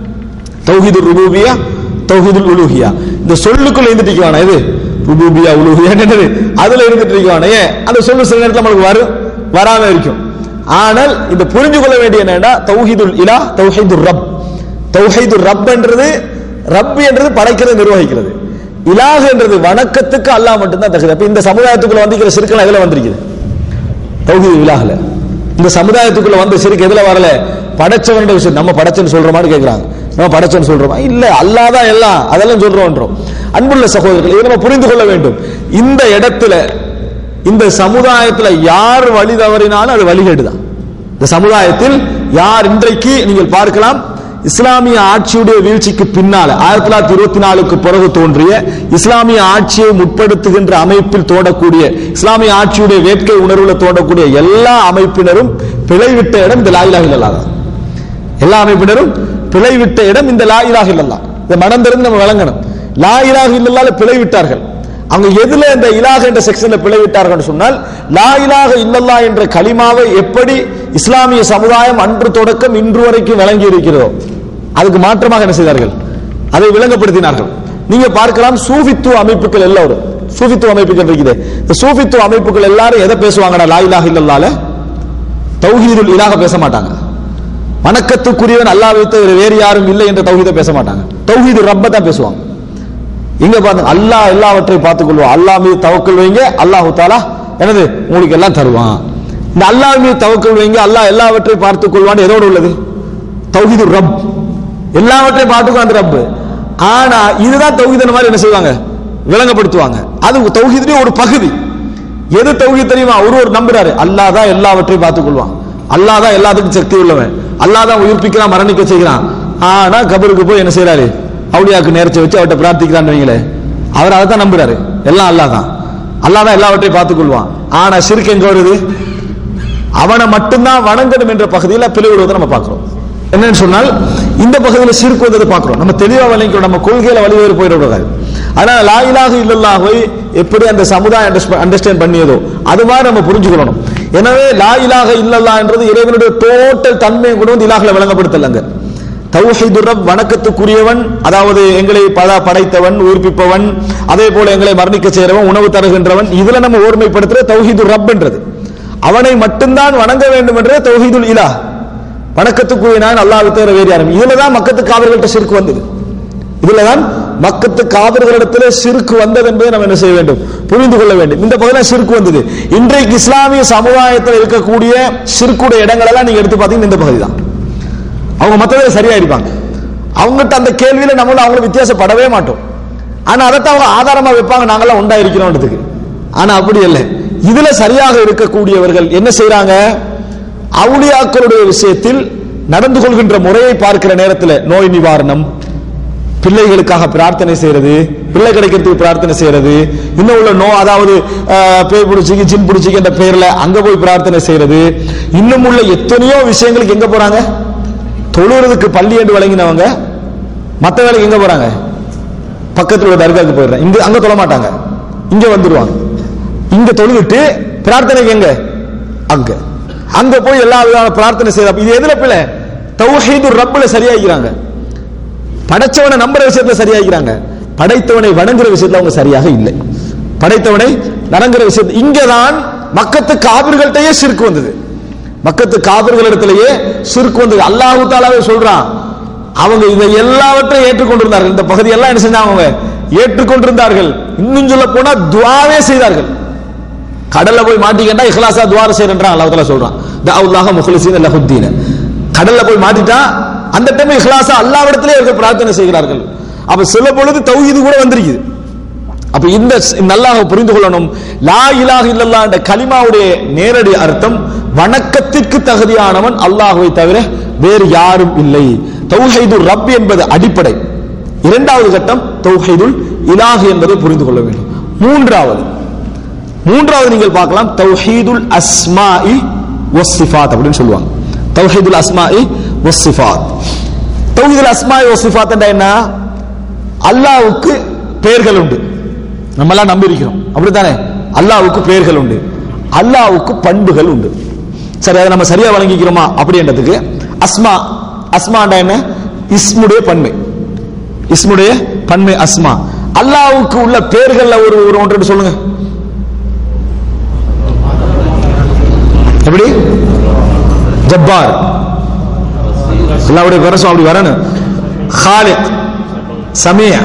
தௌஹீதுல் ருபூபியா தௌஹீதுல் உலூஹியா இந்த சொல்லுக்குள்ள இருந்துட்டு இருக்கானே இது ருபூபியா உலூஹியா என்னது அதுல இருந்துட்டு இருக்கானே ஏன் அந்த சொல்லு சில நேரத்துல நம்மளுக்கு வரும் வராம இருக்கும் ஆனால் இந்த புரிஞ்சு கொள்ள வேண்டிய என்னன்னா தௌஹீதுல் இலா தௌஹீதுர் ரப் தௌஹீதுர் ரப் என்றது ரப் என்றது படைக்கிறது நிர்வகிக்கிறது இலாஹ் என்றது வணக்கத்துக்கு அல்லாஹ் மட்டும்தான் தகுதி அப்ப இந்த சமுதாயத்துக்குள்ள வந்திருக்கிற சிறுக்கள் எதுல வந்திருக்குது தௌஹீது இலாஹ்ல இந்த சமுதாயத்துக்குள்ள வந்து சிறுக்கு எதுல வரல படைச்சவனுடைய விஷயம் நம்ம படைச்சன்னு சொல்ற மாதிரி கேக்குறாங்க நம்ம படைச்சன்னு சொல்றோமா இல்ல அல்லாஹ் தான் எல்லாம் அதெல்லாம் சொல்றோம்ன்றோம் அன்புள்ள சகோதரர்கள் இதை நம்ம புரிந்து கொள்ள வேண்டும் இந்த இடத்துல இந்த சமுதாயத்துல யார் வழி தவறினாலும் அது வழிகேடுதான் இந்த சமுதாயத்தில் யார் இன்றைக்கு நீங்கள் பார்க்கலாம் இஸ்லாமிய ஆட்சியுடைய வீழ்ச்சிக்கு பின்னால ஆயிரத்தி தொள்ளாயிரத்தி இருபத்தி நாலுக்கு பிறகு தோன்றிய இஸ்லாமிய ஆட்சியை முற்படுத்துகின்ற அமைப்பில் தோடக்கூடிய இஸ்லாமிய ஆட்சியுடைய வேட்கை உணர்வுல தோடக்கூடிய எல்லா அமைப்பினரும் பிழைவிட்ட இடம் இந்த லாயிலாக இல்லல்லா தான் எல்லா அமைப்பினரும் பிழைவிட்ட இடம் இந்த லா இலாஹ இல்லல்லா இதை மனம் தெரிந்து நம்ம விளங்கணும் லா இலாஹ இல்லல்லால பிழை விட்டார்கள் அவங்க எதுல இந்த இலாஹ என்ற செக்ஷன்ல பிழை விட்டார்கள் சொன்னால் லா இலாஹ இல்லல்லா என்ற கலிமாவை எப்படி இஸ்லாமிய சமுதாயம் அன்று தொடக்கம் இன்று வரைக்கும் விளங்கி இருக்கிறதோ அதுக்கு மாற்றமாக என்ன செய்தார்கள் அதை விளங்கப்படுத்தினார்கள் நீங்க பார்க்கலாம் சூஃபித்துவ அமைப்புகள் எல்லோரும் சூஃபித்துவ அமைப்புகள் இருக்குது இந்த சூஃபித்துவ அமைப்புகள் எல்லாரும் எதை பேசுவாங்கடா லா இலாஹ இல்லல்லால தௌஹீதுல் இலாஹ பேச மாட்டாங்க வணக்கத்துக்குரியவன் அல்லாஹ்வை தவிர வேறு யாரும் இல்லை என்ற தௌஹீதை பேச மாட்டாங்க தௌஹீது ரப்ப தான் பேசுவாங்க இங்க பாருங்க அல்லாஹ் எல்லாவற்றையும் பார்த்துக் கொள்வான் அல்லாஹ் மீது தவக்கல் வைங்க அல்லாஹு தாலா என்னது உங்களுக்கு எல்லாம் தருவான் இந்த அல்லாஹ் மீது தவக்கல் வைங்க அல்லாஹ் எல்லாவற்றையும் பார்த்துக் கொள்வான் எதோடு உள்ளது தௌஹீது ரப் எல்லாவற்றையும் பார்த்துக்கும் அந்த ரப் ஆனா இதுதான் தௌஹீது மாதிரி என்ன செய்வாங்க விளங்கப்படுத்துவாங்க அது தௌஹீதுடைய ஒரு பகுதி எது தௌஹீத் தெரியுமா ஒரு ஒரு நம்புறாரு அல்லாஹ் தான் எல்லாவற்றையும் பார்த்துக் கொள்வான் அல்லாஹ் தான் எல்லாத்துக்கும் சக்தி உள்ளவன் அல்லாஹ் தான் உயிர்ப்பிக்கிறான் மரணிக்க செய்கிறான் ஆனா கபருக்கு போய் என்ன செய்யறாரு அவுளியாக்கு நேரத்தை வச்சு அவர்கிட்ட பிரார்த்திக்கிறான்னு வைங்களே அவர் அதை தான் நம்புறாரு எல்லாம் அல்லாஹ் தான் அல்லாஹ் தான் எல்லாவற்றையும் பார்த்துக் கொள்வான் ஆனா சிறுக்கு எங்க வருது அவனை மட்டும்தான் வணங்கணும் என்ற பகுதியில் பிழை விடுவதை நம்ம பார்க்கிறோம் என்னன்னு சொன்னால் இந்த பகுதியில் சிறுக்கு வந்ததை பார்க்கிறோம் நம்ம தெளிவா விளங்கிக்கிறோம் நம்ம கொள்கையில வழிவேறு போயிடக்கூடாது அதனால லா இலாஹ இல்லல்லாஹை எப்படி அந்த சமுதாயம் அண்டர்ஸ்டாண்ட் பண்ணியதோ அது மாதிரி நம்ம புரிஞ்சுக்கணும் எனவே லா இலாஹ இல்லல்லா என்றது இறைவனுடைய டோட்டல் தன்மையை கொண்டு வந்து இலாஹ்ல விளங்கப்படுத்தலங்க தௌஹீது ரப் வணக்கத்துக்குரியவன் அதாவது எங்களை பத படைத்தவன் உயிர்ப்பிப்பவன் அதே போல எங்களை மரணிக்க செய்கிறவன் உணவு தருகின்றவன் இதுல நம்ம ஓர்மைப்படுத்துற தௌஹீது ரப் என்றது அவனை மட்டும்தான் வணங்க வேண்டும் என்றது தௌஹீதுல் இலாஹ் வணக்கத்துக்குரிய நான் அல்லாஹ் தவிர வேறு யாரும் இதுல தான் மக்கத்து காவல்கள்ட்ட சிறுக்கு வந்தது இதுல தான் மக்கத்து காவல்களிடத்துல சிறுக்கு வந்தது என்பதை நம்ம என்ன செய்ய வேண்டும் புரிந்து கொள்ள வேண்டும் இந்த பகுதியில் சிறுக்கு வந்தது இன்றைக்கு இஸ்லாமிய சமுதாயத்தில் இருக்கக்கூடிய சிறுக்குடைய இடங்கள் எல்லாம் நீங்க எடுத்து பார்த்தீங்கன்னா இந்த பகுதி தான் அவங்க மற்றதில் சரியா இருப்பாங்க அவங்ககிட்ட அந்த கேள்வியில நம்மளும் அவங்களும் வித்தியாசப்படவே மாட்டோம் ஆனா அதைத்தான் அவங்க ஆதாரமா வைப்பாங்க நாங்கெல்லாம் உண்டா இருக்கிறோன்றதுக்கு ஆனா அப்படி இல்லை இதுல சரியாக இருக்கக்கூடியவர்கள் என்ன செய்யறாங்க அவுளியாக்களுடைய விஷயத்தில் நடந்து கொள்கின்ற முறையை பார்க்கிற நேரத்தில் நோய் நிவாரணம் பிள்ளைகளுக்காக பிரார்த்தனை செய்யறது பிள்ளை கிடைக்கிறதுக்கு பிரார்த்தனை செய்யறது இன்னும் உள்ள நோ அதாவது அஹ், பேய் பிடிச்சிக்கு ஜின் பிடிச்சிக்கு என்ற பெயர்ல அங்க போய் பிரார்த்தனை செய்யறது இன்னும் உள்ள எத்தனையோ விஷயங்களுக்கு எங்க போறாங்க தொழுறதுக்கு பள்ளி என்று வழங்கினவங்க மற்ற வேலைக்கு எங்க போறாங்க பக்கத்துல ஒரு தர்காவுக்கு போயிடுறாங்க இங்க அங்க தொழ மாட்டாங்க இங்க வந்துருவாங்க இங்க தொழுதுட்டு பிரார்த்தனைக்கு எங்க அங்க அங்க போய் எல்லா விதமான பிரார்த்தனை செய்யலாம் இது எதுல பிள்ளை தௌஹீது ரப்புல சரியாகிறாங்க படைச்சவனை நம்புற விஷயத்துல சரியாகிறாங்க படைத்தவனை வணங்குற விஷயத்துல அவங்க சரியாக இல்லை படைத்தவனை வணங்குற விஷயத்துல இங்கதான் மக்கத்து காவிர்கள்ட்டயே சிறுக்கு வந்தது மக்கத்து காவிர்களிடத்திலேயே சிறுக்கு வந்தது அல்லாஹு தாலாவே சொல்றான் அவங்க இதை எல்லாவற்றையும் ஏற்றுக்கொண்டிருந்தார்கள் இந்த பகுதியெல்லாம் என்ன செஞ்சாங்க அவங்க ஏற்றுக்கொண்டிருந்தார்கள் இன்னும் சொல்ல போனா துவாவே செய்தார்கள் கடல்ல போய் மாட்டிக்கிட்டா இஹ்லாசா துவார செய்யறான் அல்லாஹ் தாலா சொல்றான் தஅவுல்லாஹ முஹ்லிசீன லஹுத்தீன கடல்ல போய் மாட்டிட்டா அந்த டைம் இஹ்லாசா அல்லாஹ்விடத்திலே அவர்கள் பிரார்த்தனை செய்கிறார்கள் அப்ப சில பொழுது தௌஹீது கூட வந்திருக்குது அப்ப இந்த நல்லா புரிந்து கொள்ளணும் லா இலாஹ இல்லல்லாஹ் என்ற கலிமாவுடைய நேரடி அர்த்தம் வணக்கத்திற்கு தகுதியானவன் அல்லாஹ்வை தவிர வேறு யாரும் இல்லை தௌஹீதுர் ரப் என்பது அடிப்படை இரண்டாவது கட்டம் தௌஹீதுல் இலாஹ் என்பதை புரிந்து கொள்ள வேண்டும் மூன்றாவது மூன்றாவது நீங்கள் பார்க்கலாம் தௌஹீதுல் அஸ்மாஇ வஸ்ஸிஃபாத் அப்படின்னு சொல்லுவாங்க தௌஹீதுல் அஸ்மாஇ வஸ்ஸிஃபாத் தௌஹீதுல் அஸ்மாஇ வஸ்ஸிஃபாத் என்றா என்ன அல்லாஹ்வுக்கு பெயர்கள் உண்டு நம்ம எல்லாம் நம்பி இருக்கிறோம் அப்படித்தானே அல்லாஹ்வுக்கு பெயர்கள் உண்டு அல்லாஹ்வுக்கு பண்புகள் உண்டு சரி அதை நம்ம சரியா வழங்கிக்கிறோமா அப்படின்றதுக்கு அஸ்மா அஸ்மாண்டா என்ன இஸ்முடைய பன்மை இஸ்முடைய பன்மை அஸ்மா அல்லாஹ்வுக்கு உள்ள பெயர்கள்ல ஒரு ஒரு ஒன்று சொல்லுங்க எப்படி ஜப்பார் அல்லாவுடைய பெரசம் அப்படி வரணும் ஹாலிக் சமியா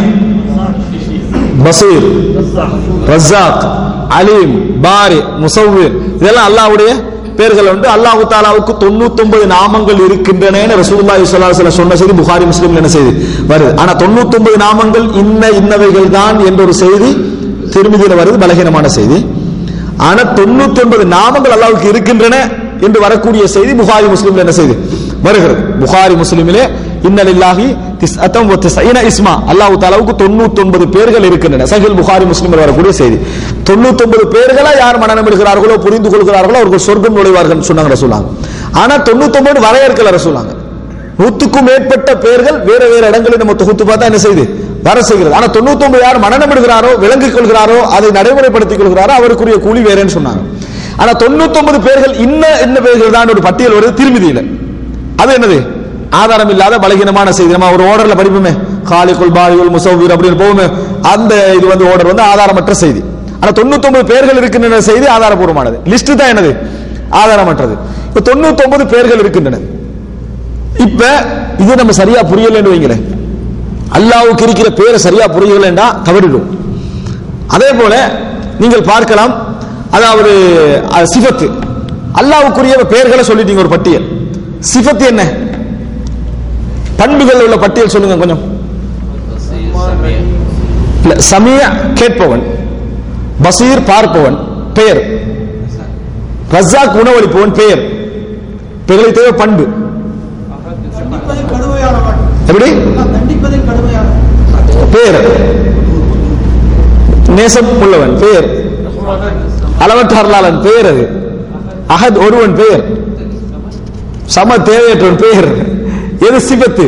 பசீர் ரஸாக் அலீம் பாரி முசவ்விர் இதெல்லாம் அல்லாஹ்வுடைய பேர்கள் உண்டு அல்லாஹு தாலாவுக்கு தொண்ணூத்தொன்பது நாமங்கள் இருக்கின்றன ரசூலுல்லாஹி ஸல்லல்லாஹு அலைஹி வஸல்லம் சொன்ன செய்தி புகாரி முஸ்லிம்ல என்ன செய்தி வருது ஆனா தொண்ணூத்தொன்பது நாமங்கள் இன்ன இன்னவைகள் தான் என்ற ஒரு செய்தி திருமதியில வருது பலகீனமான செய்தி ஆனா தொண்ணூத்தி ஒன்பது நாமங்கள் அல்லாவுக்கு இருக்கின்றன என்று வரக்கூடிய செய்தி புகாரி முஸ்லிம்ல என்ன செய்தி வருகிறது புகாரி முஸ்லிமிலே இன்னலில்லாஹி திஸ்அத்தம் வ திஸ்ஐன இஸ்மா அல்லாஹ் தஆலாவுக்கு 99 பேர்கள் இருக்கின்றன சஹீல் புகாரி முஸ்லிமில் வரக்கூடிய செய்தி 99 பேர்களா யார் மனனம் எடுக்கிறார்களோ புரிந்து கொள்கிறார்களோ அவர்கள் சொர்க்கம் நுழைவார்கள் சொன்னாங்க ரசூலாங்க ஆனா 99 வரையறுக்கல ரசூலாங்க நூத்துக்கும் மேற்பட்ட பேர்கள் வேற வேற இடங்களில் நம்ம தொகுத்து பார்த்தா என்ன செய்யுது வர செய்கிறது ஆனா 99 யார் மனனம் எடுக்கிறாரோ விளங்கிக் கொள்கிறாரோ அதை நடைமுறைப்படுத்திக் கொள்கிறாரோ அவருக்குரிய கூலி வேறேன்னு சொன்னாங்க ஆனா 99 பேர்கள் இன்ன என்ன பேர்கள் தான் ஒரு பட்டியல் வருது திருமதியில அது என்னது ஆதாரம் இல்லாத பலகீனமான செய்தி நம்ம ஒரு ஓர்டர்ல படிப்போமே காலிகுல் பாலிகுல் முசவ்வீர் அப்படின்னு போவோமே அந்த இது வந்து ஓர்டர் வந்து ஆதாரமற்ற செய்தி ஆனா 99 பேர்கள் இருக்கின்றன செய்தி ஆதாரபூர்வமானது லிஸ்ட் தான் என்னது ஆதாரமற்றது இப்ப 99 பேர்கள் இருக்கின்றன இப்ப இது நம்ம சரியா புரியலன்னு வைங்களேன் அல்லாவுக்கு இருக்கிற பேரை சரியா புரியலன்னா தவறிடும் அதே போல நீங்கள் பார்க்கலாம் அதாவது அஹ், சிஃபத்து அல்லாவுக்குரிய பெயர்களை சொல்லிட்டீங்க ஒரு பட்டியல் சிஃபத்து என்ன பண்புகள் உள்ள பட்டியல் சொல்லுங்க கொஞ்சம் இல்ல சமய கேட்பவன் பசீர் பார்ப்பவன் பெயர் ரஸாக் உணவளிப்பவன் பெயர் பெயர்களுக்கு தேவை பண்பு தண்டிப்பதில் கடுமையானவன் எப்படி எல்லாம் தண்டிப்பதில் கடுமையானவன் பெயர் நேசம் உள்ளவன் பெயர் அளவற்ற அருளாளன் பெயர் அது அகத் ஒருவன் பெயர் சம தேவையற்றவன் பெயர் எது சிபத்து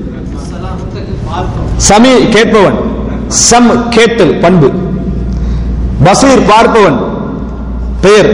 சமி கேட்பவன் சம் கேட்டல் பண்பு பசீர் பார்ப்பவன் பெயர்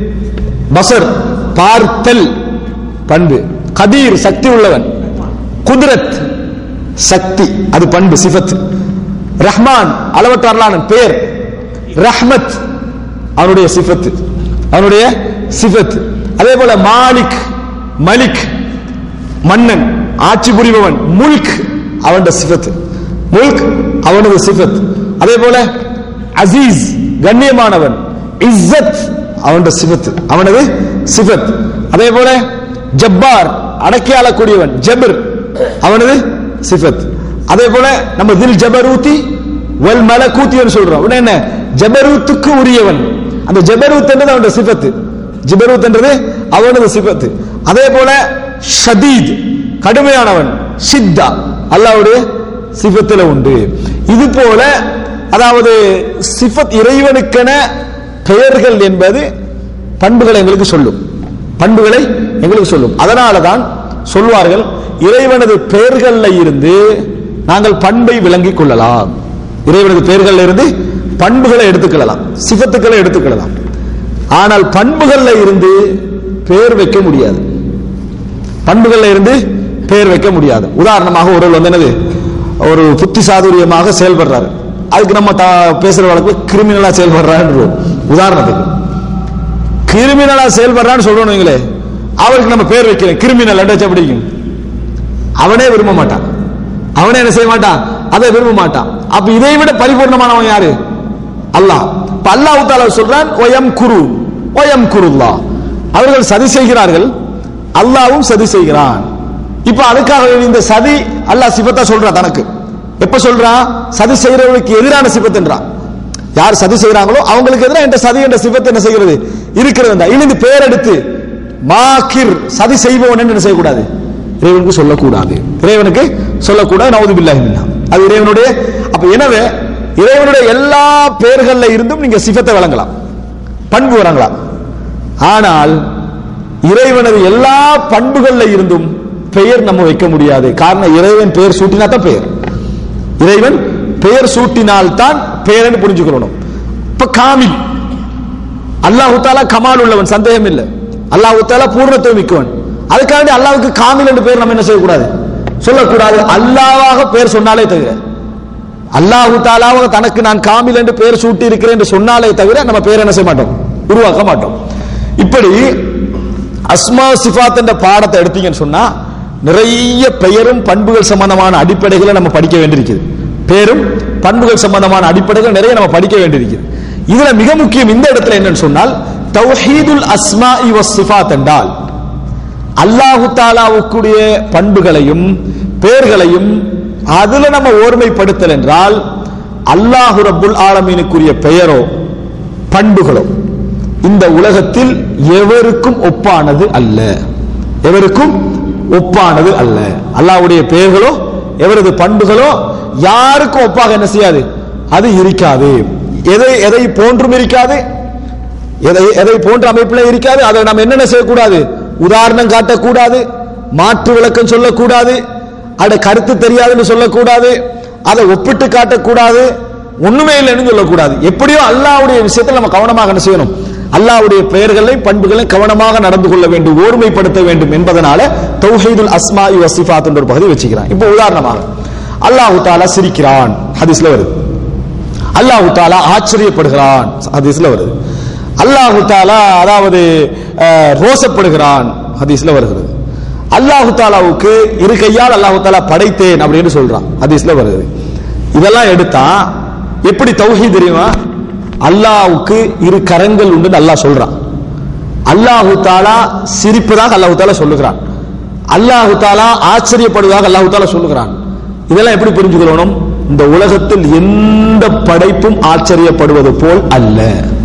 பசர் பார்த்தல் பண்பு கதீர் சக்தி உள்ளவன் குதிரத் சக்தி அது பண்பு சிஃபத் ரஹ்மான் அளவற்ற அருளாளன் பெயர் ரஹ்மத் அவனுடைய சிஃபத் அவனுடைய சிஃபத் அதே போல மாலிக் மலிக் மன்னன் ஆட்சி புரிபவன் முல்க் அவனுடைய சிஃபத் முல்க் அவனது சிஃபத் அதே போல அசீஸ் கண்ணியமானவன் இஸ்ஸத் அவனுடைய சிஃபத் அவனது சிஃபத் அதே போல ஜப்பார் அடக்கி ஆளக்கூடியவன் ஜபர் அவனது சிஃபத் அதே போல நம்ம தில் ஜபரூத்தி வல் மலக்கூத்தின்னு சொல்றோம் உடனே என்ன ஜபரூத்துக்கு உரியவன் அந்த ஜபரூத் என்றது அவனுடைய சிஃபத்து ஜிபரூத் என்றது அவனது சிஃபத்து அதே போல ஷதீத் கடுமையானவன் சித்தா அல்லாவுடைய சிஃபத்துல உண்டு இது போல அதாவது சிஃபத் இறைவனுக்கென பெயர்கள் என்பது பண்புகளை எங்களுக்கு சொல்லும் பண்புகளை எங்களுக்கு சொல்லும் அதனால தான் சொல்வார்கள் இறைவனது பெயர்கள்ல இருந்து நாங்கள் பண்பை விளங்கிக் கொள்ளலாம் இறைவனது பெயர்கள்ல இருந்து பண்புகளை எடுத்துக்கொள்ளலாம் சிஃபத்துக்களை எடுத்துக்கொள்ளலாம் ஆனால் பண்புகள்ல இருந்து பெயர் வைக்க முடியாது பண்புகள்ல இருந்து பெயர் வைக்க முடியாது உதாரணமாக ஒரு வந்து என்னது ஒரு புத்தி சாதுரியமாக செயல்படுறாரு அதுக்கு நம்ம த- பேசுற வழக்கு கிரிமினலா செயல்படுறான்னு உதாரணத்துக்கு கிரிமினலா செயல்படுறான்னு சொல்றோம் வைங்களே அவருக்கு நம்ம பேர் வைக்கிறேன் கிரிமினல் அடிச்சா பிடிக்கும் அவனே விரும்ப மாட்டான் அவனே என்ன செய்ய மாட்டான் அதை விரும்ப மாட்டான் அப்ப இதை விட பரிபூர்ணமானவன் யாரு அல்லாஹ் இப்ப அல்லாஹ் தாலா சொல்றான் ஒயம் குரு ஒயம் குருல்லா அவர்கள் சதி செய்கிறார்கள் அல்லாவும் சதி செய்கிறான் இப்ப அதுக்காக இந்த சதி அல்லாஹ் சிபத்தா சொல்றான் தனக்கு எப்ப சொல்றான் சதி செய்யறவர்களுக்கு எதிரான சிபத்துன்றான் யார் சதி செய்யறாங்களோ அவங்களுக்கு எதிராக என்ற சதி என்ற சிபத்து என்ன செய்கிறது இருக்கிறது இனி இந்த பேர் எடுத்து மாக்கிர் சதி செய்பவன் என்று என்ன செய்யக்கூடாது இறைவனுக்கு சொல்லக்கூடாது இறைவனுக்கு சொல்லக்கூடாது நவுது பில்லாஹி மின்னா. அது இறைவனுடைய அப்ப எனவே இறைவனுடைய எல்லா பெயர்கள்ல இருந்தும் நீங்க சிஃபத்தை வழங்கலாம் பண்பு வழங்கலாம் ஆனால் இறைவனது எல்லா பண்புகள்ல இருந்தும் பெயர் நம்ம வைக்க முடியாது காரணம் இறைவன் பெயர் சூட்டினா தான் பெயர் இறைவன் பெயர் சூட்டினால் தான் பெயர்னு புரிஞ்சுக்கணும் இப்ப காமில் அல்லாஹு தாலா கமால் உள்ளவன் சந்தேகம் இல்லை அல்லாஹு தாலா பூர்ணத்துவம் மிக்கவன் அதுக்காண்டி அல்லாஹ்வுக்கு காமில் என்று பெயர் நம்ம என்ன செய்யக்கூடாது சொல்லக்கூடாது அல்லாவாக பெயர் சொன்னாலே தவிர அல்லாஹு தாலாவாக தனக்கு நான் காமில் என்று பெயர் சூட்டி இருக்கிறேன் என்று சொன்னாலே தவிர நம்ம பெயர் என்ன செய்ய மாட்டோம் உருவாக்க மாட்டோம் இப்படி அஸ்மா சிஃபாத் என்ற பாடத்தை எடுத்தீங்கன்னு சொன்னா நிறைய பெயரும் பண்புகள் சம்பந்தமான அடிப்படைகளை நம்ம படிக்க வேண்டியிருக்குது பேரும் பண்புகள் சம்பந்தமான அடிப்படைகள் நிறைய நம்ம படிக்க வேண்டியிருக்குது இதுல மிக முக்கியம் இந்த இடத்துல என்னன்னு சொன்னால் தௌஹீதுல் அஸ்மா இவ சிஃபாத் என்றால் அல்லாஹு தாலாவுக்குரிய பண்புகளையும் பெயர்களையும் அதுல நம்ம ஓர்மைப்படுத்தல் என்றால் அல்லாஹு ரப்புல் ஆலமீனுக்குரிய பெயரோ பண்புகளோ இந்த உலகத்தில் எவருக்கும் ஒப்பானது அல்ல எவருக்கும் ஒப்பானது அல்ல அல்லாஹ்வுடைய பெயர்களோ எவரது பண்புகளோ யாருக்கும் ஒப்பாக என்ன செய்யாது அது இருக்காது எதை எதை போன்றும் இருக்காது எதை எதை போன்ற அமைப்பில் இருக்காது அதை நம்ம என்னென்ன செய்யக்கூடாது உதாரணம் காட்டக்கூடாது மாற்று விளக்கம் சொல்லக்கூடாது அட கருத்து தெரியாதுன்னு சொல்லக்கூடாது அதை ஒப்பிட்டு காட்டக்கூடாது ஒண்ணுமே இல்லைன்னு சொல்லக்கூடாது எப்படியோ அல்லாஹ்வுடைய விஷயத்தில் நம்ம கவனமாக என்ன செய்யணும் அல்லாஹ்வுடைய பெயர்களை பண்புகளை கவனமாக நடந்து கொள்ள வேண்டும் ஓர்மைப்படுத்த வேண்டும் என்பதனால தௌஹீதுல் அஸ்மா வசிஃபாத் என்ற ஒரு பகுதி வச்சுக்கிறான் இப்போ உதாரணமாக அல்லாஹு தாலா சிரிக்கிறான் ஹதீஸ்ல வருது அல்லாஹு தாலா ஆச்சரியப்படுகிறான் ஹதீஸ்ல வருது அல்லாஹு தாலா அதாவது அஹ், ரோசப்படுகிறான் ஹதீஸ்ல வருகிறது அல்லாஹு தாலாவுக்கு இரு கையால் அல்லாஹு தாலா படைத்தேன் அப்படின்னு சொல்றான் ஹதீஸ்ல வருது இதெல்லாம் எடுத்தா எப்படி தௌஹீத் தெரியுமா அல்லாஹ்வுக்கு இரு கரங்கள் உண்டு அல்லாஹ் சொல்றான் அல்லாஹு தாலா சிரிப்பதாக அல்லாஹு தாலா சொல்லுகிறான் அல்லாஹு தாலா ஆச்சரியப்படுவதாக அல்லாஹு தாலா சொல்லுகிறான் இதெல்லாம் எப்படி புரிஞ்சுக்கணும் இந்த உலகத்தில் எந்த படைப்பும் ஆச்சரியப்படுவது போல் அல்ல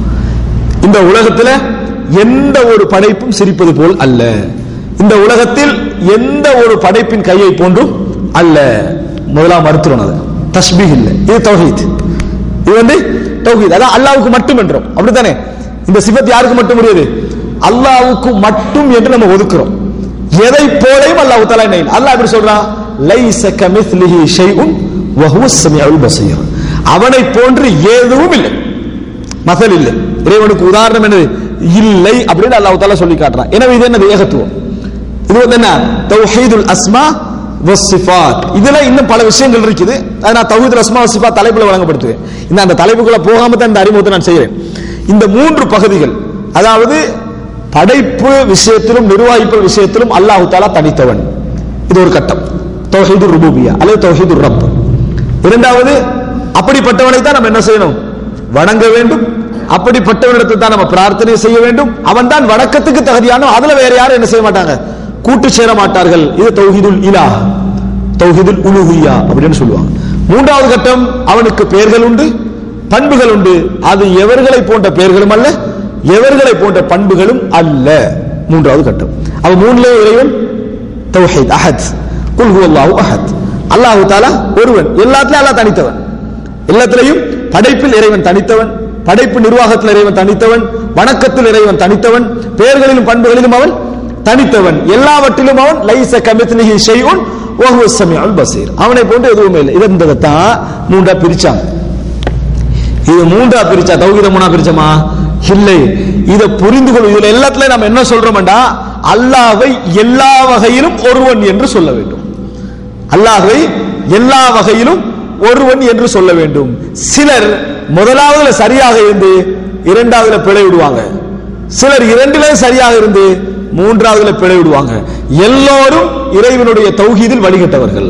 இந்த உலகத்துல எந்த ஒரு படைப்பும் சிரிப்பது போல் அல்ல இந்த உலகத்தில் எந்த ஒரு படைப்பின் கையை போன்றும் அல்ல முதலாம் மறுத்துறோம் அது தஸ்பீஹ் இல்லை இது தௌஹீத் இது வந்து தௌஹீத் அதான் அல்லாஹ்வுக்கு மட்டும் என்றோம் அப்படித்தானே இந்த சிபத் யாருக்கு மட்டும் முடியாது அல்லாஹ்வுக்கு மட்டும் என்று நம்ம ஒதுக்குறோம் எதை போலையும் அல்லாஹ் தஆலா இல்லை அல்லாஹ் எப்படி சொல்றான் லைஸ கமித்லிஹி ஷைஉன் வ ஹுவஸ் ஸமீஉல் பஸீர் அவனை போன்று எதுவும் இல்லை மசல் இல்லை இறைவனுக்கு உதாரணம் என்னது இல்லை அப்படின்னு அல்லாஹ் தாலா சொல்லி காட்டுறான் எனவே இது என்னது ஏகத்துவம் இது வந்து என்ன தௌஹீதுல் அஸ்மா வஸ்ஸிஃபாத் இதுல இன்னும் பல விஷயங்கள் இருக்குது அதை நான் தௌஹீதுல் அஸ்மா வஸ்ஸிஃபாத் தலைப்புல வழங்கப்படுத்துவேன் இந்த அந்த தலைப்புக்குள்ள போகாம தான் இந்த அறிமுகத்தை நான் செய்கிறேன் இந்த மூன்று பகுதிகள் அதாவது படைப்பு விஷயத்திலும் நிர்வாகிப்பு விஷயத்திலும் அல்லாஹ் தாலா தனித்தவன் இது ஒரு கட்டம் தௌஹீது ருபூபியா அல்லது தௌஹீது ரப் இரண்டாவது அப்படிப்பட்டவனை தான் நம்ம என்ன செய்யணும் வணங்க வேண்டும் அப்படிப்பட்டவனிடத்தில் தான் நம்ம பிரார்த்தனை செய்ய வேண்டும் அவன் தான் வணக்கத்துக்கு தகுதியான அதுல வேற யாரும் என்ன செய்ய மாட்டாங்க கூட்டு சேர மாட்டார்கள் இது தௌஹீதுல் இலா தௌஹீதுல் உலுஹியா அப்படின்னு சொல்லுவாங்க மூன்றாவது கட்டம் அவனுக்கு பெயர்கள் உண்டு பண்புகள் உண்டு அது எவர்களை போன்ற பெயர்களும் அல்ல எவர்களை போன்ற பண்புகளும் அல்ல மூன்றாவது கட்டம் அவன் மூணுலே இறைவன் தௌஹீத் அஹத் குல் ஹுவல்லாஹு அஹத் அல்லாஹு தாலா ஒருவன் எல்லாத்துலயும் அல்லாஹ் தனித்தவன் எல்லாத்திலையும் படைப்பில் இறைவன் தனித்தவன் படைப்பு நிர்வாகத்தில் இறைவன் தனித்தவன் வணக்கத்தில் இறைவன் தனித்தவன் பெயர்களிலும் பண்புகளிலும் அவன் தனித்தவன் எல்லாவற்றிலும் அவன் லைஸ கமித்லிஹி ஷைஉன் வ ஹுவ ஸமீஉல் பஸீர் அவனை போன்று எதுவுமே இல்லை இதை தான் மூன்றா பிரிச்சாங்க இது மூன்றா பிரிச்சா தௌஹீத மூணா பிரிச்சமா இல்லை இத புரிந்து கொள் இதுல எல்லாத்துலயும் நம்ம என்ன சொல்றோம்டா அல்லாஹ்வை எல்லா வகையிலும் ஒருவன் என்று சொல்ல வேண்டும் அல்லாஹ்வை எல்லா வகையிலும் ஒருவன் என்று சொல்ல வேண்டும் சிலர் முதலாவதுல சரியாக இருந்து இரண்டாவதுல பிழை விடுவாங்க சிலர் இரண்டிலும் சரியாக இருந்து மூன்றாவதுல பிழை விடுவாங்க எல்லோரும் இறைவனுடைய தௌஹீதில் வழிகட்டவர்கள்